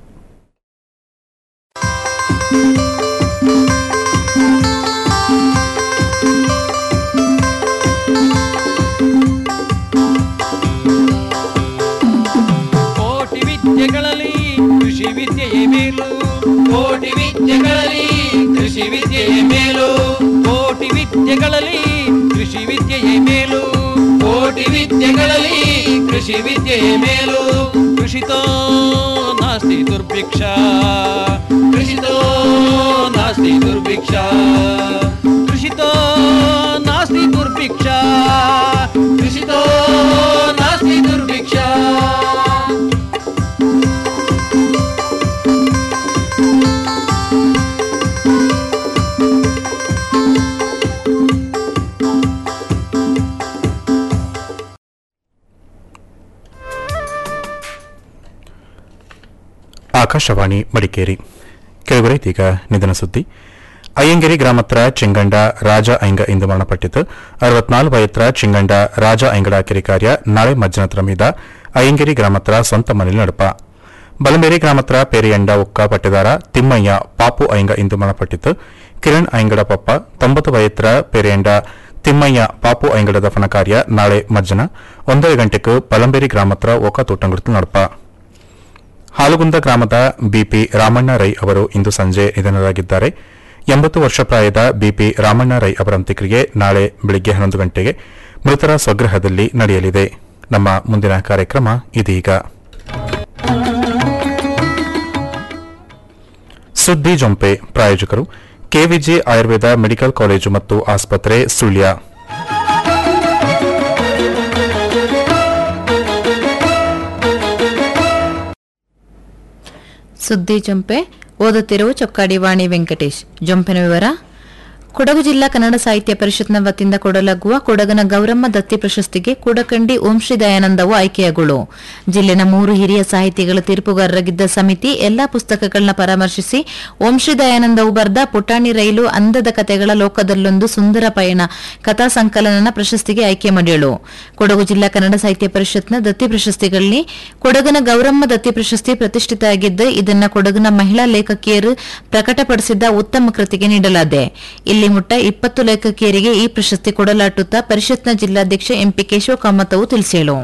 ಕೋಟಿ ವಿದ್ಯೆಗಳಲ್ಲಿ ಕೃಷಿ ವಿದ್ಯೆಯೇ ಮೇಲು ಕೋಟಿ ವಿದ್ಯೆಗಳಲ್ಲಿ ಕೃಷಿ ವಿದ್ಯೆಯೇ ಮೇಲು ಕೋಟಿ ವಿದ್ಯೆಗಳಲ್ಲಿ ಕೃಷಿ ವಿದ್ಯೆಯೇ ಮೇಲು ಕೋಟಿ ವಿದ್ಯೆಗಳಲ್ಲಿ ಕೃಷಿ ವಿದ್ಯೆಯೇ ಮೇಲು ಕೃಷಿತೋ ನಾಸ್ತಿ ದುರ್ಭಿಕ್ಷ ಕೃಷಿತೋ ನಾಸ್ತಿ ದುರ್ಭಿಕ್ಷ ಕೃಷಿತೋ ನಾಸ್ತಿ ದುರ್ಭಿಕ್ಷ ಕೃಷಿತೋ ನಾಸ್ತಿ ದುರ್ಭಿಕ್ಷ ಆಕಾಶವಾಣಿ ಮಡಿಕೇರಿ ಕೆಳಗಡೆ ಇದೀಗ ನಿಧನ ಸುದ್ದಿ ಅಯ್ಯಂಗಿರಿ ಗ್ರಾಮತ್ರ ಚಿಂಗಂಡ ರಾಜ ಐಂಗ ಇಂದು ಮರಣಪಟ್ಟಿತು ಅರವತ್ನಾಲ್ಕು ವಯತ್ರ ಚಿಂಗಂಡ ರಾಜ ಐಂಗಡ ಕಿರಿಕಾರ್ಯ ನಾಳೆ ಮಜ್ಜನತ್ರ ಮೀದ ಅಯ್ಯಂಗಿರಿ ಗ್ರಾಮತ್ರ ಸ್ವಂತ ಮನೇಲಿ ನಡಪ ಬಲಂಬೇರಿ ಗ್ರಾಮತ್ರ ಪೇರಿಯಂಡ ಉಕ್ಕ ಪಟ್ಟೆದಾರ ತಿಮ್ಮಯ್ಯ ಪಾಪು ಐಂಗ ಇಂದು ಮರಣಪಟ್ಟಿತು ಕಿರಣ್ ಐಂಗಡ ಪಪ್ಪ ತೊಂಬತ್ತು ವಯತ್ರ ಪೇರಿಯಂಡ ತಿಮ್ಮಯ್ಯ ಪಾಪು ಐಂಗಡ ದಫನ ಕಾರ್ಯ ನಾಳೆ ಮಜ್ಜನ ಒಂದರ ಗಂಟೆಗೆ ಬಲಂಬೇರಿ ಗ್ರಾಮತ್ರ ಒಕ ತೂಟಂಗುಡತು ನಡಪ ಹಾಲುಗುಂದ ಗ್ರಾಮದ ಬಿಪಿ ರಾಮಣ್ಣ ರೈ ಅವರು ಇಂದು ಸಂಜೆ ನಿಧನರಾಗಿದ್ದಾರೆ ಎಂಬತ್ತು ವರ್ಷ ಪ್ರಾಯದ ಬಿಪಿ ರಾಮಣ್ಣ ರೈ ಅವರ ಅಂತ್ಯಕ್ರಿಯೆ ನಾಳೆ ಬೆಳಿಗ್ಗೆ ಹನ್ನೊಂದು ಗಂಟೆಗೆ ಮೃತರ ಸ್ವಗೃಹದಲ್ಲಿ ನಡೆಯಲಿದೆ ನಮ್ಮ ಮುಂದಿನ ಕಾರ್ಯಕ್ರಮ ಇದೀಗ ಸುದ್ದಿ ಜೊಂಪೆ ಪ್ರಾಯೋಜಕರು ಕೆವಿಜಿ ಆಯುರ್ವೇದ ಮೆಡಿಕಲ್ ಕಾಲೇಜು ಮತ್ತು ಆಸ್ಪತ್ರೆ ಸುಳ್ಯ ಸುದ್ದಿ ಜೊಂಪೆ ಓದುತ್ತಿರುವ ಚೊಕ್ಕಾಡಿ ವಾಣಿ ವೆಂಕಟೇಶ್ ಜೊಂಪೆನ ವಿವರ ಕೊಡಗು ಜಿಲ್ಲಾ ಕನ್ನಡ ಸಾಹಿತ್ಯ ಪರಿಷತ್ನ ವತಿಯಿಂದ ಕೊಡಲಾಗುವ ಕೊಡಗನ ಗೌರಮ್ಮ ದತ್ತಿ ಪ್ರಶಸ್ತಿಗೆ ಕುಡಕಂಡಿ ಓಂ ಶ್ರೀ ದಯಾನಂದವು ಆಯ್ಕೆಯಾಗುಳು ಜಿಲ್ಲೆನ ಮೂರು ಹಿರಿಯ ಸಾಹಿತಿಗಳ ತೀರ್ಪುಗಾರರಾಗಿದ್ದ ಸಮಿತಿ ಎಲ್ಲಾ ಪುಸ್ತಕಗಳನ್ನ ಪರಾಮರ್ಶಿಸಿ ಓಂ ಶ್ರೀ ದಯಾನಂದವು ಬರೆದ ಪುಟಾಣಿ ರೈಲು ಅಂದದ ಕಥೆಗಳ ಲೋಕದಲ್ಲೊಂದು ಸುಂದರ ಪಯಣ ಕಥಾ ಸಂಕಲನನ ಪ್ರಶಸ್ತಿಗೆ ಆಯ್ಕೆ ಮಾಡಿಯಳು ಕೊಡಗು ಜಿಲ್ಲಾ ಕನ್ನಡ ಸಾಹಿತ್ಯ ಪರಿಷತ್ನ ದತ್ತಿ ಪ್ರಶಸ್ತಿಗಳಲ್ಲಿ ಕೊಡಗನ ಗೌರಮ್ಮ ದತ್ತಿ ಪ್ರಶಸ್ತಿ ಪ್ರತಿಷ್ಠಿತ ಆಗಿದ್ದು ಇದನ್ನ ಕೊಡಗಿನ ಮಹಿಳಾ ಲೇಖಕಿಯರು ಪ್ರಕಟಪಡಿಸಿದ್ದ ಉತ್ತಮ ಕೃತಿಗೆ ನೀಡಲಾಗಿದೆ ಇಲ್ಲಿ ಮುಟ್ಟ ಇಪ್ಪತ್ತು ಲೇಖಕಿಯರಿಗೆ ಈ ಪ್ರಶಸ್ತಿ ಕೊಡಲಾಟುತ್ತಾ ಪರಿಷತ್ನ ಜಿಲ್ಲಾಧ್ಯಕ್ಷ ಎಂಪಿ ಕೇಶವ ಕಾಮತವು ತಿಳಿಸಿದರು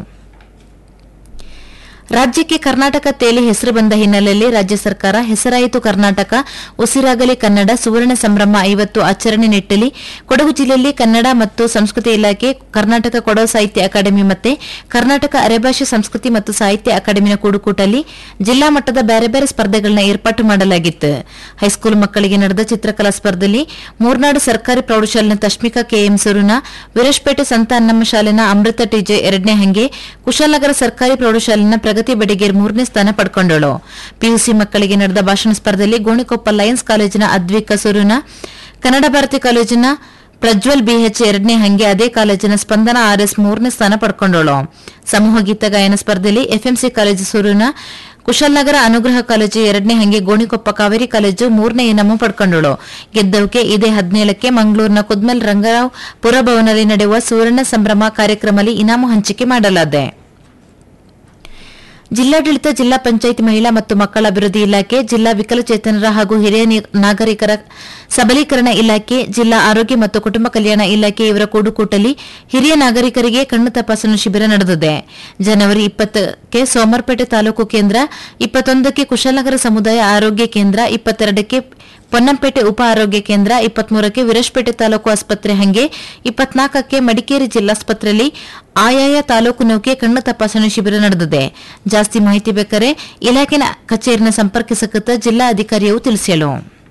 ರಾಜ್ಯಕ್ಕೆ ಕರ್ನಾಟಕ ತೇಲಿ ಹೆಸರು ಬಂದ ಹಿನ್ನೆಲೆಯಲ್ಲಿ ರಾಜ್ಯ ಸರ್ಕಾರ ಹೆಸರಾಯಿತು ಕರ್ನಾಟಕ ಉಸಿರಾಗಲಿ ಕನ್ನಡ ಸುವರ್ಣ ಸಂಭ್ರಮ ಐವತ್ತು ಆಚರಣೆ ನಿಟ್ಟಲ್ಲಿ ಕೊಡಗು ಜಿಲ್ಲೆಯಲ್ಲಿ ಕನ್ನಡ ಮತ್ತು ಸಂಸ್ಕೃತಿ ಇಲಾಖೆ ಕರ್ನಾಟಕ ಕೊಡವ ಸಾಹಿತ್ಯ ಅಕಾಡೆಮಿ ಮತ್ತೆ ಕರ್ನಾಟಕ ಅರೆಭಾಷೆ ಸಂಸ್ಕೃತಿ ಮತ್ತು ಸಾಹಿತ್ಯ ಅಕಾಡೆಮಿನ ಕೂಡುಕೂಟಲ್ಲಿ ಜಿಲ್ಲಾ ಮಟ್ಟದ ಬೇರೆ ಬೇರೆ ಸ್ಪರ್ಧೆಗಳನ್ನ ಏರ್ಪಾಟು ಮಾಡಲಾಗಿತ್ತು ಹೈಸ್ಕೂಲ್ ಮಕ್ಕಳಿಗೆ ನಡೆದ ಚಿತ್ರಕಲಾ ಸ್ಪರ್ಧೆಯಲ್ಲಿ ಮೂರ್ನಾಡು ಸರ್ಕಾರಿ ಪ್ರೌಢಶಾಲೆನ ತಶ್ಮಿಕಾ ಕೆಎಂ ಸುರುನ ವೀರಶ್ಪೇಟೆ ಸಂತ ಅನ್ನಮ್ಮ ಶಾಲೆನ ಅಮೃತ ಟಿಜೆ ಎರಡನೇ ಹಂಗೆ ಕುಶಾಲನಗರ ಸರ್ಕಾರಿ ಪ್ರೌಢಶಾಲೆನ ಪ್ರಗತಿ ಬೆಡಿಗೇರ್ ಮೂರನೇ ಸ್ಥಾನ ಪಡ್ಕೊಂಡಳು ಪಿಯುಸಿ ಮಕ್ಕಳಿಗೆ ನಡೆದ ಭಾಷಣ ಸ್ಪರ್ಧೆಯಲ್ಲಿ ಗೋಣಿಕೊಪ್ಪ ಲಯನ್ಸ್ ಕಾಲೇಜಿನ ಅದ್ವಿಕ ಸುರುನ ಕನ್ನಡ ಭಾರತಿ ಕಾಲೇಜಿನ ಪ್ರಜ್ವಲ್ ಬಿಎಚ್ ಎರಡನೇ ಹಂಗೆ ಅದೇ ಕಾಲೇಜಿನ ಸ್ಪಂದನ ಆರ್ಎಸ್ ಮೂರನೇ ಸ್ಥಾನ ಪಡ್ಕೊಂಡಳು ಸಮೂಹ ಗೀತ ಗಾಯನ ಸ್ಪರ್ಧೆಯಲ್ಲಿ ಎಫ್ಎಂಸಿ ಕಾಲೇಜು ಸುರುನ ಕುಶಾಲನಗರ ಅನುಗ್ರಹ ಕಾಲೇಜು ಎರಡನೇ ಹಂಗೆ ಗೋಣಿಕೊಪ್ಪ ಕಾವೇರಿ ಕಾಲೇಜು ಮೂರನೇ ಇನಾಮು ಪಡ್ಕೊಂಡಳು ಗೆದ್ದವಕ್ಕೆ ಇದೇ ಹದಿನೇಳಕ್ಕೆ ಮಂಗಳೂರಿನ ಕುದ್ಮಲ್ ರಂಗರಾವ್ ಪುರಭವನದಲ್ಲಿ ನಡೆಯುವ ಸುವರ್ಣ ಸಂಭ್ರಮ ಕಾರ್ಯಕ್ರಮದಲ್ಲಿ ಇನಾಮು ಹಂಚಿಕೆ ಮಾಡಲಾಗಿದೆ ಜಿಲ್ಲಾಡಳಿತ ಜಿಲ್ಲಾ ಪಂಚಾಯತ್ ಮಹಿಳಾ ಮತ್ತು ಮಕ್ಕಳ ಅಭಿವೃದ್ಧಿ ಇಲಾಖೆ ಜಿಲ್ಲಾ ವಿಕಲಚೇತನರ ಹಾಗೂ ಹಿರಿಯ ನಿ- ನಾಗರಿಕರ ಸಬಲೀಕರಣ ಇಲಾಖೆ ಜಿಲ್ಲಾ ಆರೋಗ್ಯ ಮತ್ತು ಕುಟುಂಬ ಕಲ್ಯಾಣ ಇಲಾಖೆ ಇವರ ಕೂಡುಕೂಟಲಿ ಹಿರಿಯ ನಾಗರಿಕರಿಗೆ ಕಣ್ಣು ತಪಾಸಣಾ ಶಿಬಿರ ನಡೆದಿದೆ ಜನವರಿ ಇಪ್ಪತ್ತಕ್ಕೆ ಸೋಮರ್ಪೇಟೆ ತಾಲೂಕು ಕೇಂದ್ರ ಇಪ್ಪತ್ತೊಂದಕ್ಕೆ ಕುಶಾಲನಗರ ಸಮುದಾಯ ಆರೋಗ್ಯ ಕೇಂದ್ರ ಇಪ್ಪತ್ತೆರಡಕ್ಕೆ ಪೊನ್ನಂಪೇಟೆ ಉಪ ಆರೋಗ್ಯ ಕೇಂದ್ರ ಇಪ್ಪತ್ಮೂರಕ್ಕೆ ವಿರಶ್ಪೇಟೆ ತಾಲೂಕು ಆಸ್ಪತ್ರೆ ಹಂಗೆ ಇಪ್ಪತ್ನಾಲ್ಕಕ್ಕೆ ಮಡಿಕೇರಿ ಜಿಲ್ಲಾಸ್ಪತ್ರೆಯಲ್ಲಿ ಆಯಾಯ ತಾಲೂಕು ನೌಕೆ ಕಣ್ಣು ತಪಾಸಣೆ ಶಿಬಿರ ನಡೆದಿದೆ ಜಾಸ್ತಿ ಮಾಹಿತಿ ಬೇಕಾರೆ ಇಲಾಖೆನ ಕಚೇರಿನ ಸಂಪರ್ಕಿಸಕತ್ತ ಜಿಲ್ಲಾ ಅಧಿಕಾರಿಯು ತಿಳಿಸಲು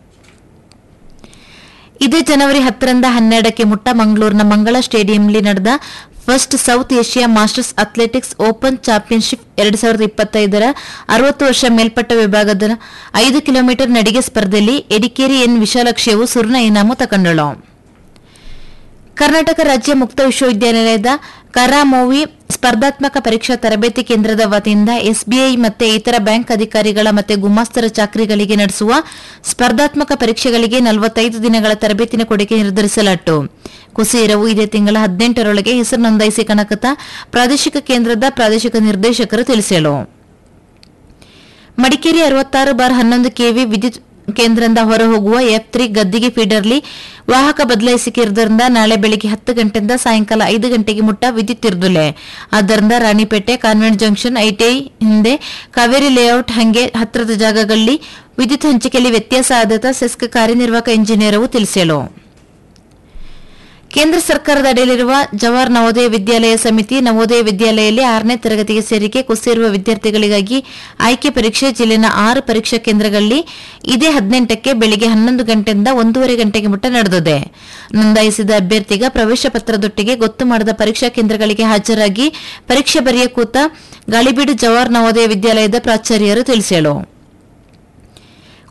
ಇದೇ ಜನವರಿ ಹತ್ತರಿಂದ ಹನ್ನೆರಡಕ್ಕೆ ಮುಟ್ಟ ಮಂಗಳೂರಿನ ಮಂಗಳ ಸ್ಟೇಡಿಯಂನಲ್ಲಿ ನಡೆದ first South Asia masters athletics open championship ಎರಡ್ ಸಾವಿರದ ಇಪ್ಪತ್ತೈದರ ಅರವತ್ತು ವರ್ಷ ಮೇಲ್ಪಟ್ಟ ವಿಭಾಗದ ಐದು ಕಿಲೋಮೀಟರ್ ನಡಿಗೆ ಸ್ಪರ್ಧೆಯಲ್ಲಿ ಎಡಿಕೇರಿ ಎನ್ ವಿಶಾಲಕ್ಷಿಯವು ಸುರ್ಣ ಇನಾಮು ತಗೊಂಡಳು ಕರ್ನಾಟಕ ರಾಜ್ಯ ಮುಕ್ತ ವಿಶ್ವವಿದ್ಯಾನಿಲಯದ ಕರಾಮೋವಿ ಸ್ಪರ್ಧಾತ್ಮಕ ಪರೀಕ್ಷಾ ತರಬೇತಿ ಕೇಂದ್ರದ ವತಿಯಿಂದ ಎಸ್ಬಿಐ ಮತ್ತೆ ಇತರ ಬ್ಯಾಂಕ್ ಅಧಿಕಾರಿಗಳ ಮತ್ತೆ ಗುಮಾಸ್ತರ ಚಾಕರಿಗಳಿಗೆ ನಡೆಸುವ ಸ್ಪರ್ಧಾತ್ಮಕ ಪರೀಕ್ಷೆಗಳಿಗೆ ನಲವತ್ತೈದು ದಿನಗಳ ತರಬೇತಿನ ಕೊಡುಗೆ ನಿರ್ಧರಿಸಲಾಯಿತು ಕುಸೇರವು ಇದೇ ತಿಂಗಳ ಹದಿನೆಂಟರೊಳಗೆ ಹೆಸರು ನೋಂದಾಯಿಸಿ ಕಣಕತ ಪ್ರಾದೇಶಿಕ ಕೇಂದ್ರದ ಪ್ರಾದೇಶಿಕ ನಿರ್ದೇಶಕರು ತಿಳಿಸಲು ಮಡಿಕೇರಿ ಅರವತ್ತಾರು ಬಾರ್ ಹನ್ನೊಂದು ಕೆವಿ ವಿದ್ಯುತ್ ಕೇಂದ್ರದಿಂದ ಹೊರಹೋಗುವ ಎಫ್ ತ್ರೀ ಗದ್ದಿಗೆ ಫೀಡರ್ಲಿ ವಾಹಕ ಬದಲಾಯಿಸಿಕೆ ಇರುವುದರಿಂದ ನಾಳೆ ಬೆಳಿಗ್ಗೆ ಹತ್ತು ಗಂಟೆಯಿಂದ ಸಾಯಂಕಾಲ ಐದು ಗಂಟೆಗೆ ಮುಟ್ಟ ವಿದ್ಯುತ್ ಇರುದಿಲ್ಲ ಆದ್ದರಿಂದ ರಾಣಿಪೇಟೆ ಕಾನ್ವೆಂಟ್ ಜಂಕ್ಷನ್ ಐಟಿಐ ಹಿಂದೆ ಕಾವೇರಿ ಲೇಔಟ್ ಹಂಗೆ ಹತ್ತಿರದ ಜಾಗಗಳಲ್ಲಿ ವಿದ್ಯುತ್ ಹಂಚಿಕೆಯಲ್ಲಿ ವ್ಯತ್ಯಾಸ ಆದ ಸೆಸ್ಕ್ ಕಾರ್ಯನಿರ್ವಾಹಕ ಇಂಜಿನಿಯರವು ತಿಳಿಸಲು ಕೇಂದ್ರ ಸರ್ಕಾರದ ಅಡಿಯಲ್ಲಿರುವ ಜವಾಹರ್ ನವೋದಯ ವಿದ್ಯಾಲಯ ಸಮಿತಿ ನವೋದಯ ವಿದ್ಯಾಲಯದಲ್ಲಿ ಆರನೇ ತರಗತಿಗೆ ಸೇರಿಕೆ ಕುಸಿರುವ ವಿದ್ಯಾರ್ಥಿಗಳಿಗಾಗಿ ಆಯ್ಕೆ ಪರೀಕ್ಷೆ ಜಿಲ್ಲೆನ ಆರು ಪರೀಕ್ಷಾ ಕೇಂದ್ರಗಳಲ್ಲಿ ಇದೇ ಹದಿನೆಂಟಕ್ಕೆ ಬೆಳಿಗ್ಗೆ ಹನ್ನೊಂದು ಗಂಟೆಯಿಂದ ಒಂದೂವರೆ ಗಂಟೆಗೆ ಮುಟ್ಟ ನಡೆದಿದೆ ನೋಂದಾಯಿಸಿದ ಅಭ್ಯರ್ಥಿಗ ಪ್ರವೇಶ ಪತ್ರದೊಟ್ಟಿಗೆ ಗೊತ್ತು ಮಾಡದ ಪರೀಕ್ಷಾ ಕೇಂದ್ರಗಳಿಗೆ ಹಾಜರಾಗಿ ಪರೀಕ್ಷೆ ಬರೆಯ ಕೂತ ಗಾಳಿಬೀಡು ಜವಾಹರ್ ನವೋದಯ ವಿದ್ಯಾಲಯದ ಪ್ರಾಚಾರ್ಯರು ತಿಳಿಸಲು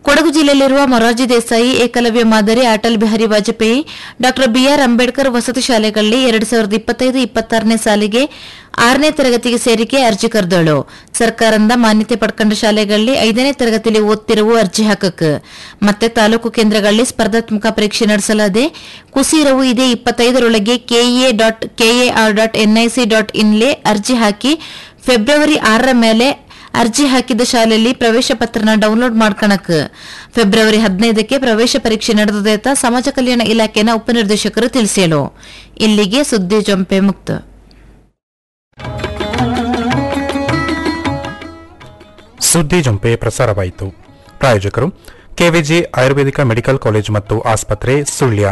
ಕೊಡಗು ಜಿಲ್ಲೆಯಲ್ಲಿರುವ ಮೊರಾರ್ಜಿ ದೇಸಾಯಿ ಏಕಲವ್ಯ ಮಾದರಿ ಅಟಲ್ ಬಿಹಾರಿ ವಾಜಪೇಯಿ ಡಾ ಬಿಆರ್ ಅಂಬೇಡ್ಕರ್ ವಸತಿ ಶಾಲೆಗಳಲ್ಲಿ ಎರಡು ಸಾವಿರದ ಇಪ್ಪತ್ತೈದು ಇಪ್ಪತ್ತಾರನೇ ಸಾಲಿಗೆ ಆರನೇ ತರಗತಿಗೆ ಸೇರಿಕೆ ಅರ್ಜಿ ಕರೆದಳು ಸರ್ಕಾರದಿಂದ ಮಾನ್ಯತೆ ಪಡ್ಕೊಂಡ ಶಾಲೆಗಳಲ್ಲಿ ಐದನೇ ತರಗತಿಯಲ್ಲಿ ಓದ್ತಿರುವ ಅರ್ಜಿ ಹಾಕಕ್ ಮತ್ತೆ ತಾಲೂಕು ಕೇಂದ್ರಗಳಲ್ಲಿ ಸ್ಪರ್ಧಾತ್ಮಕ ಪರೀಕ್ಷೆ ನಡೆಸಲಾದೆ ಕುಸೀರವು ಇದೇ ಇಪ್ಪತ್ತೈದರೊಳಗೆ KEA dot KAR dot NIC dot ಇನ್ಲೆ ಅರ್ಜಿ ಹಾಕಿ ಫೆಬ್ರವರಿ ಆರರ ಮೇಲೆ ಅರ್ಜಿ ಹಾಕಿದ ಶಾಲೆಯಲ್ಲಿ ಪ್ರವೇಶ ಪತ್ರನ ಡೌನ್ಲೋಡ್ ಮಾಡ್ಕಣಕ್ ಫೆಬ್ರವರಿ ಹದಿನೈದಕ್ಕೆ ಪ್ರವೇಶ ಪರೀಕ್ಷೆ ನಡೆದಿದೆ ಅಂತ ಸಮಾಜ ಕಲ್ಯಾಣ ಇಲಾಖೆನ ಉಪನಿರ್ದೇಶಕರು ತಿಳಿಸಿದರು ಇಲ್ಲಿಗೆ ಸುದ್ದಿ ಜೊಂಪೆ ಮುಕ್ತ ಸುದ್ದಿ ಜಂಪೆ ಪ್ರಸಾರವಾಯಿತು ಪ್ರಾಯೋಜಕರು ಕೆವಿಜಿ ಆಯುರ್ವೇದಿಕ ಮೆಡಿಕಲ್ ಕಾಲೇಜ್ ಮತ್ತು ಆಸ್ಪತ್ರೆ ಸುಳ್ಯ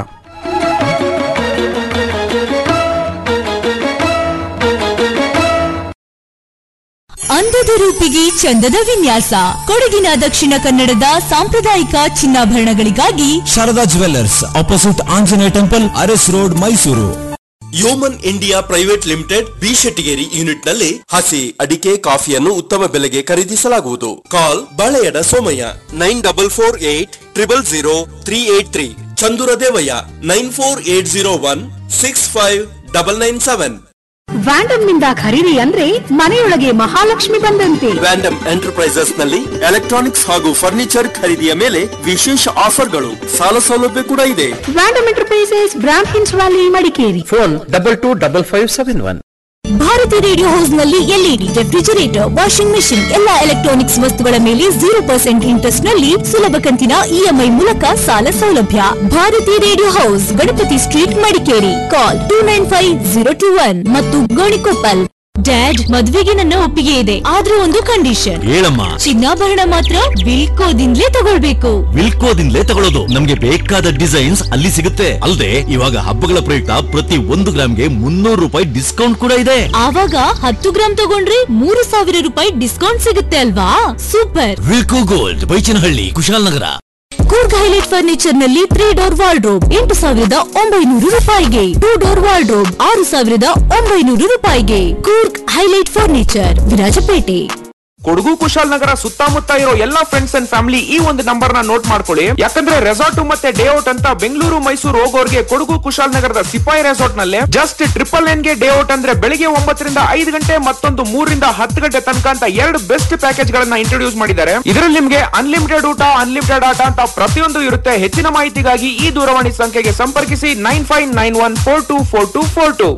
ಅಂದದ ರೂಪಿಗೆ ಚಂದದ ವಿನ್ಯಾಸ ಕೊಡಗಿನ ದಕ್ಷಿಣ ಕನ್ನಡದ ಸಾಂಪ್ರದಾಯಿಕ ಚಿನ್ನಾಭರಣಗಳಿಗಾಗಿ Sharada jewellers opposite Anjaneya temple Aras road Mysuru Yeoman India private limited B Shettigeri unit ನಲ್ಲಿ ಹಸಿ ಅಡಿಕೆ ಕಾಫಿಯನ್ನು ಉತ್ತಮ ಬೆಲೆಗೆ ಖರೀದಿಸಲಾಗುವುದು call Baleyada Somaiah nine double four eight triple zero three eight three Chandura Devaiah nine four eight zero one six five double nine seven Vandam ನಿಂದ ಖರೀದಿ ಅಂದ್ರೆ ಮನೆಯೊಳಗೆ ಮಹಾಲಕ್ಷ್ಮಿ ಬಂದಂತೆ ವ್ಯಾಂಡಮ್ ಎಂಟರ್ಪ್ರೈಸಸ್ ನಲ್ಲಿ ಎಲೆಕ್ಟ್ರಾನಿಕ್ಸ್ ಹಾಗೂ ಫರ್ನಿಚರ್ ಖರೀದಿಯ ಮೇಲೆ ವಿಶೇಷ ಆಫರ್ಗಳು ಸಾಲ ಸೌಲಭ್ಯ ಕೂಡ ಇದೆ ವ್ಯಾಂಡಮ್ ಎಂಟರ್ಪ್ರೈಸಸ್ ಬ್ರಾಂಡ್ ಹಿನ್ಸ್ valley Madikeri phone double two double five seven one Bharathi radio house ನಲ್ಲಿ ಎಲ್ಇಡಿ ರೆಫ್ರಿಜರೇಟರ್ ವಾಷಿಂಗ್ ಮೆಷಿನ್ ಎಲ್ಲಾ ಎಲೆಕ್ಟ್ರಾನಿಕ್ಸ್ ವಸ್ತುಗಳ ಮೇಲೆ ಜೀರೋ ಪರ್ಸೆಂಟ್ ಇಂಟ್ರೆಸ್ಟ್ ನಲ್ಲಿ ಸುಲಭ ಕಂತಿನ ಇಎಂಐ ಮೂಲಕ ಸಾಲ ಸೌಲಭ್ಯ Bharathi radio house Ganapathi street Madikeri call two nine five zero two one ಮತ್ತು ಗೋಣಿಕೊಪ್ಪಲ್ ಡ್ಯಾಡ್ ಮದ್ವೆಗೆ ನನ್ನ ಒಪ್ಪಿಗೆ ಇದೆ ಆದ್ರೆ ಒಂದು ಕಂಡೀಷನ್ ಹೇಳಮ್ಮ ಚಿನ್ನಾಭರಣ ಮಾತ್ರ ವಿಲ್ಕೋದಿಂದಲೇ ತಗೊಳ್ಬೇಕು ವಿಲ್ಕೋದಿಂದಲೇ ತಗೊಳ್ಳೋದು ನಮ್ಗೆ ಬೇಕಾದ ಡಿಸೈನ್ಸ್ ಅಲ್ಲಿ ಸಿಗುತ್ತೆ ಅಲ್ಲದೆ ಇವಾಗ ಹಬ್ಬಗಳ ಪ್ರಯುಕ್ತ ಪ್ರತಿ ಒಂದು ಗ್ರಾಮ್ಗೆ ಮುನ್ನೂರು ರೂಪಾಯಿ ಡಿಸ್ಕೌಂಟ್ ಕೂಡ ಇದೆ ಆವಾಗ ಹತ್ತು ಗ್ರಾಮ್ ತಗೊಂಡ್ರೆ ಮೂರು ಸಾವಿರ ರೂಪಾಯಿ ಡಿಸ್ಕೌಂಟ್ ಸಿಗುತ್ತೆ ಅಲ್ವಾ super Wilco gold Baichanahalli Kushalnagar Coorg highlight furniture ನಲ್ಲಿ ತ್ರೀ ಡೋರ್ ವಾರ್ಡ್ರೋಬ್ ಎಂಟು ಸಾವಿರದ ಒಂಬೈನೂರು ರೂಪಾಯಿಗೆ ಟೂ ಡೋರ್ ವಾರ್ಡ್ರೋಬ್ ಆರು ಸಾವಿರದ ಒಂಬೈನೂರು ರೂಪಾಯಿಗೆ Coorg highlight furniture Virajpet Kodagu Kushalnagar ಸುತ್ತಮುತ್ತ ಇರೋ ಎಲ್ಲಾ ಫ್ರೆಂಡ್ಸ್ ಅಂಡ್ ಫ್ಯಾಮಿಲಿ ಈ ಒಂದು ನಂಬರ್ ನ ನೋಟ್ ಮಾಡ್ಕೊಳ್ಳಿ ಯಾಕಂದ್ರೆ ರೆಸಾರ್ಟ್ ಮತ್ತೆ ಡೇ ಔಟ್ ಅಂತ ಬೆಂಗಳೂರು ಮೈಸೂರು ಹೋಗೋರ್ಗೆ ಕೊಡಗು ಕುಶಾಲನಗರದ ಸಿಪಾಯಿ ರೆಸಾರ್ಟ್ ನಲ್ಲಿ ಜಸ್ಟ್ ಟ್ರಿಪಲ್ ಎನ್ ಗೆ ಡೇ ಔಟ್ ಅಂದ್ರೆ ಬೆಳಿಗ್ಗೆ ಒಂಬತ್ತರಿಂದ ಐದು ಗಂಟೆ ಮತ್ತೊಂದು ಮೂರರಿಂದ ಹತ್ತು ಗಂಟೆ ತನಕ ಅಂತ ಎರಡು ಬೆಸ್ಟ್ ಪ್ಯಾಕೇಜ್ ಗಳನ್ನ ಇಂಟ್ರೊಡ್ಯೂಸ್ ಮಾಡಿದ್ದಾರೆ ಇದರಲ್ಲಿ ನಿಮ್ಗೆ ಅನ್ಲಿಮಿಟೆಡ್ ಊಟ ಅನ್ಲಿಮಿಟೆಡ್ ಆಟ ಅಂತ ಪ್ರತಿಯೊಂದು ಇರುತ್ತೆ ಹೆಚ್ಚಿನ ಮಾಹಿತಿಗಾಗಿ ಈ ದೂರವಾಣಿ ಸಂಖ್ಯೆಗೆ ಸಂಪರ್ಕಿಸಿ nine five nine one four two four two four two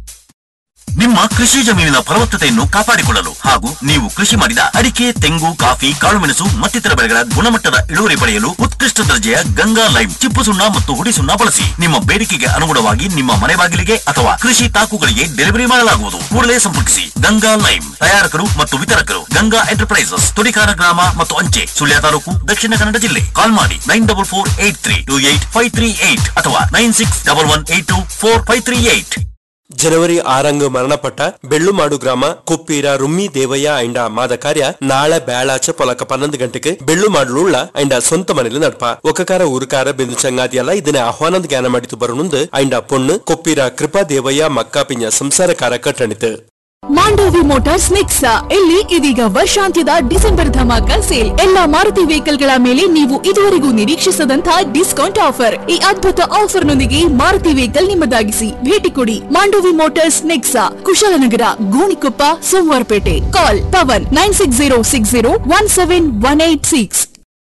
ನಿಮ್ಮ ಕೃಷಿ ಜಮೀನಿನ ಫಲವತ್ತತೆಯನ್ನು ಕಾಪಾಡಿಕೊಳ್ಳಲು ಹಾಗೂ ನೀವು ಕೃಷಿ ಮಾಡಿದ ಅಡಿಕೆ ತೆಂಗು ಕಾಫಿ ಕಾಳುಮೆಣಸು ಮತ್ತಿತರ ಬೆಳೆಗಳ ಗುಣಮಟ್ಟದ ಇಳುವರಿ ಪಡೆಯಲು ಉತ್ಕೃಷ್ಟ ದರ್ಜೆಯ ಗಂಗಾ ಲೈಮ್ ಚಿಪ್ಪು ಸುಣ್ಣ ಮತ್ತು ಹುಡಿ ಸುಣ್ಣ ಬಳಸಿ ನಿಮ್ಮ ಬೇಡಿಕೆಗೆ ಅನುಗುಣವಾಗಿ ನಿಮ್ಮ ಮನೆ ಬಾಗಿಲಿಗೆ ಅಥವಾ ಕೃಷಿ ತಾಕುಗಳಿಗೆ ಡೆಲಿವರಿ ಮಾಡಲಾಗುವುದು ಕೂಡಲೇ ಸಂಪರ್ಕಿಸಿ ಗಂಗಾ ಲೈಮ್ ತಯಾರಕರು ಮತ್ತು ವಿತರಕರು ಗಂಗಾ ಎಂಟರ್ಪ್ರೈಸಸ್ ತುಡಿಕಾರ ಗ್ರಾಮ ಮತ್ತು ಅಂಚೆ ಸುಳ್ಯ ತಾಲೂಕು ದಕ್ಷಿಣ ಕನ್ನಡ ಜಿಲ್ಲೆ ಕಾಲ್ ಮಾಡಿ nine double four eight three two eight five three eight ಅಥವಾ nine six double one eight two four five three eight ಜನವರಿ ಆರಂಗ್ ಮರಣಪಟ್ಟ ಬೆಳ್ಳುಮಾಡು ಗ್ರಾಮ ಕುಪ್ಪೀರ ರುಮ್ಮಿ ದೇವಯ್ಯ ಅಂಡ ಮಾದ ಕಾರ್ಯ ನಾಳೆ ಬೇಳಾಚ ಪೊಲಕ ಪನ್ನೊಂದು ಗಂಟೆಗೆ ಬೆಳ್ಳುಮಾಡ್ಲುಳ್ಳ ಅಂಡ ಸ್ವಂತ ಮನೇಲಿ ನಡ್ಪ ಒಕ್ಕಕಾರ ಊರುಕಾರ ಬೆಂದು ಚಂಗಾದಿಯಲ್ಲ ಇದನ್ನೇ ಆಹ್ವಾನದ ಜ್ಞಾನ ಮಾಡಿತು ಬರುನುಂದು ಅಂಡ ಪೊಣ್ಣು ಕೊಪ್ಪೀರ ಕೃಪಾ ದೇವಯ್ಯ ಮಕ್ಕಾ ಪಿಂಜ ಸಂಸಾರಕಾರ ಕಟ್ಟಣಿತು ಮಾಂಡವಿ ಮೋಟಾರ್ಸ್ ನೆಕ್ಸಾ ಇಲ್ಲಿ ಇದೀಗ ವರ್ಷಾಂತ್ಯದ ಡಿಸೆಂಬರ್ ಧಮಾಕ ಸೇಲ್ ಎಲ್ಲಾ ಮಾರುತಿ ವೆಹಿಕಲ್ ಗಳ ಮೇಲೆ ನೀವು ಇದುವರೆಗೂ ನಿರೀಕ್ಷಿಸದಂತಹ ಡಿಸ್ಕೌಂಟ್ ಆಫರ್ ಈ ಅದ್ಭುತ ಆಫರ್ ನೊಂದಿಗೆ ಮಾರುತಿ ವೆಹಿಕಲ್ ನಿಮ್ಮದಾಗಿಸಿ ಭೇಟಿ ಕೊಡಿ Mandovi motors Nexa Kushalnagar Gonikoppa Somwarpet call Pavan nine six zero six zero one seven one eight six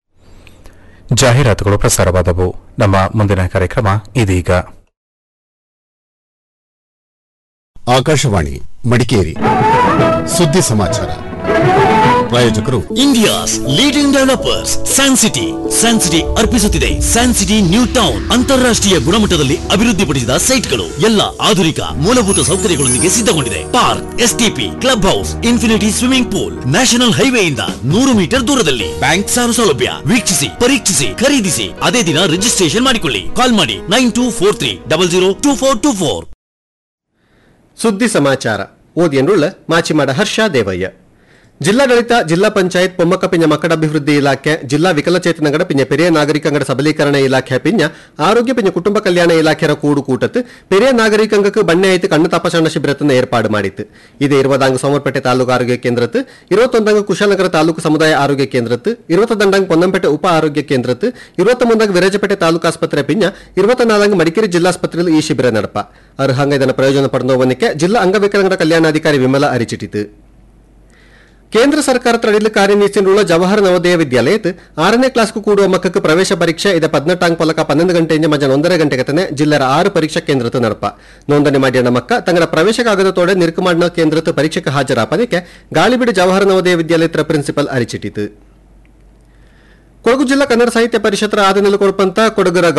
ಜಾಹೀರಾತುಗಳು ಪ್ರಸಾರವಾದವು ನಮ್ಮ ಮುಂದಿನ ಕಾರ್ಯಕ್ರಮ ಇದೀಗ ಆಕಾಶವಾಣಿ ಮಡಿಕೇರಿ ಸುದ್ದಿ ಸಮಾಚಾರ ಪ್ರಾಯೋಜಕರು India's leading developers San City San City ಅರ್ಪಿಸುತ್ತಿದೆ ಸ್ಯಾನ್ ಸಿಟಿ ನ್ಯೂ ಟೌನ್ ಅಂತಾರಾಷ್ಟ್ರೀಯ ಗುಣಮಟ್ಟದಲ್ಲಿ ಅಭಿವೃದ್ಧಿಪಡಿಸಿದ ಸೈಟ್ಗಳು ಎಲ್ಲ ಆಧುನಿಕ ಮೂಲಭೂತ ಸೌಕರ್ಯಗಳೊಂದಿಗೆ ಸಿದ್ಧಗೊಂಡಿದೆ park STP club house infinity swimming pool national ಹೈವೇಯಿಂದ ನೂರು ಮೀಟರ್ ದೂರದಲ್ಲಿ ಬ್ಯಾಂಕ್ ಸಾಲ ಸೌಲಭ್ಯ ವೀಕ್ಷಿಸಿ ಪರೀಕ್ಷಿಸಿ ಖರೀದಿಸಿ ಅದೇ ದಿನ ರಿಜಿಸ್ಟ್ರೇಷನ್ ಮಾಡಿಕೊಳ್ಳಿ ಕಾಲ್ ಮಾಡಿ nine two four three double zero two four two four ಸುದ್ದಿ ಸಮಾಚಾರ ಓದಿಯನ್ನುಳ್ಳ ಮಾಚಿಮಾಡ ಹರ್ಷ ದೇವಯ್ಯ ಜಿಲ್ಲಾಡಳಿತ ಜಿಲ್ಲಾ ಪಂಚಾಯತ್ ಪೊಮ್ಮಕ್ಕ ಪಿಂಜ ಮಕ್ಕಳ ಅಭಿವೃದ್ಧಿ ಇಲಾಖೆ ಜಿಲ್ಲಾ ವಿಕಲಚೇತನಗಡ ಪಿಂಜ ಪೆರಿಯ ನಾಗರಿಕಂಗಡ ಸಬಲೀಕರಣ ಇಲಾಖೆ ಪಿಂಜ ಆರೋಗ್ಯ ಪಿಂಜ ಕುಟುಂಬ ಕಲ್ಯಾಣ ಇಲಾಖೆರ ಕೂಡು ಕೂಟತ್ತು ಪೆರಿಯ ನಾಗರಿಕಂಗಕ್ಕೆ ಬಣ್ಣೆ ಆಯ್ತು ಕಣ್ಣು ತಪಾಸಣಾ ಶಿಬಿರತನ್ನು ಏರ್ಪಾಡು ಮಾಡಿತ್ತು ಇದೇ ಇರುವದಾಂಗ ಸೋಮರ್ಪೇಟೆ ತಾಲೂಕು ಆರೋಗ್ಯ ಕೇಂದ್ರತ್ತು ಇರುವತ್ತೊಂದಂಗ ಕುಶಾಲನಗರ ತಾಲೂಕು ಸಮುದಾಯ ಆರೋಗ್ಯ ಕೇಂದ್ರತ್ತು ಇರುವತ್ತದಂಡಂಗ ಪೊನ್ನಂಪೇಟೆ ಉಪ ಆರೋಗ್ಯ ಕೇಂದ್ರತ್ತು ಇರುವತ್ತ ಮುಂದಂಗ ವಿರಾಜಪೇಟೆ ತಾಲೂಕು ಆಸ್ಪತ್ರೆ ಪಿಂಜ ಇರುವತ್ತ ನಾಲ್ಕು ಮಡಿಕೇರಿ ಜಿಲ್ಲಾಸ್ಪತ್ರೆಯಲ್ಲಿ ಈ ಶಿಬಿರ ನಡಪ ಅರ್ಹಂಗ ಇದನ್ನು ಪ್ರಯೋಜನ ಪಡೆದವನಿಗೆ ಜಿಲ್ಲಾ ಅಂಗವಿಕಲಂಗಡ ಕಲ್ಯಾಣಾಧಿಕಾರಿ ವಿಮಲ ಅರಿಚಿಟ್ಟಿತು ಕೇಂದ್ರ ಸರ್ಕಾರದ ಅಡಿಯಲ್ಲಿ ಕಾರ್ಯನಿರ್ವಹಿಸಿರುವ ಜವಾಹರ್ ನವೋದಯ ವಿದ್ಯಾಲಯತ್ ಆರನೇ ಕ್ಲಾಸ್ಗೂ ಕೂಡುವ ಮಕ್ಕಕ್ಕೆ ಪ್ರವೇಶ ಪರೀಕ್ಷೆ ಇದ ಪದ್ನೆಟ್ಟಾಂಗ್ ಪಲಕ ಪನ್ನೊಂದು ಗಂಟೆಯಿಂದ ಮಧ್ಯಾಹ್ನ ಒಂದರ ಗಂಟೆಗೆ ತನೆ ಜಿಲ್ಲೆರ ಆರು ಪರೀಕ್ಷಾ ಕೇಂದ್ರತ್ತು ನಡಪ ನೋಂದಣಿ ಮಾಡಿದ ಮಕ್ಕ ತಂಗಡ ಪ್ರವೇಶ ಕಾಗದತೋಡೆ ನಿರ್ಕಮಾಡಿನ ಕೇಂದ್ರತ್ತು ಪರೀಕ್ಷೆಗೆ ಹಾಜರಾಪದಕ್ಕೆ ಗಾಳಿಬೀಡು ಜವಾಹರ್ ನವೋದಯ ವಿದ್ಯಾಲಯದ ಪ್ರಿನ್ಸಿಪಲ್ ಅರಿಚಿಟ್ಟಿತು ಕೊಡಗು ಜಿಲ್ಲಾ ಕನ್ನಡ ಸಾಹಿತ್ಯ ಪರಿಷತ್ತರ ಆದನೆಲು ಕೊಡುಪಂತ ಕೊಡಗರ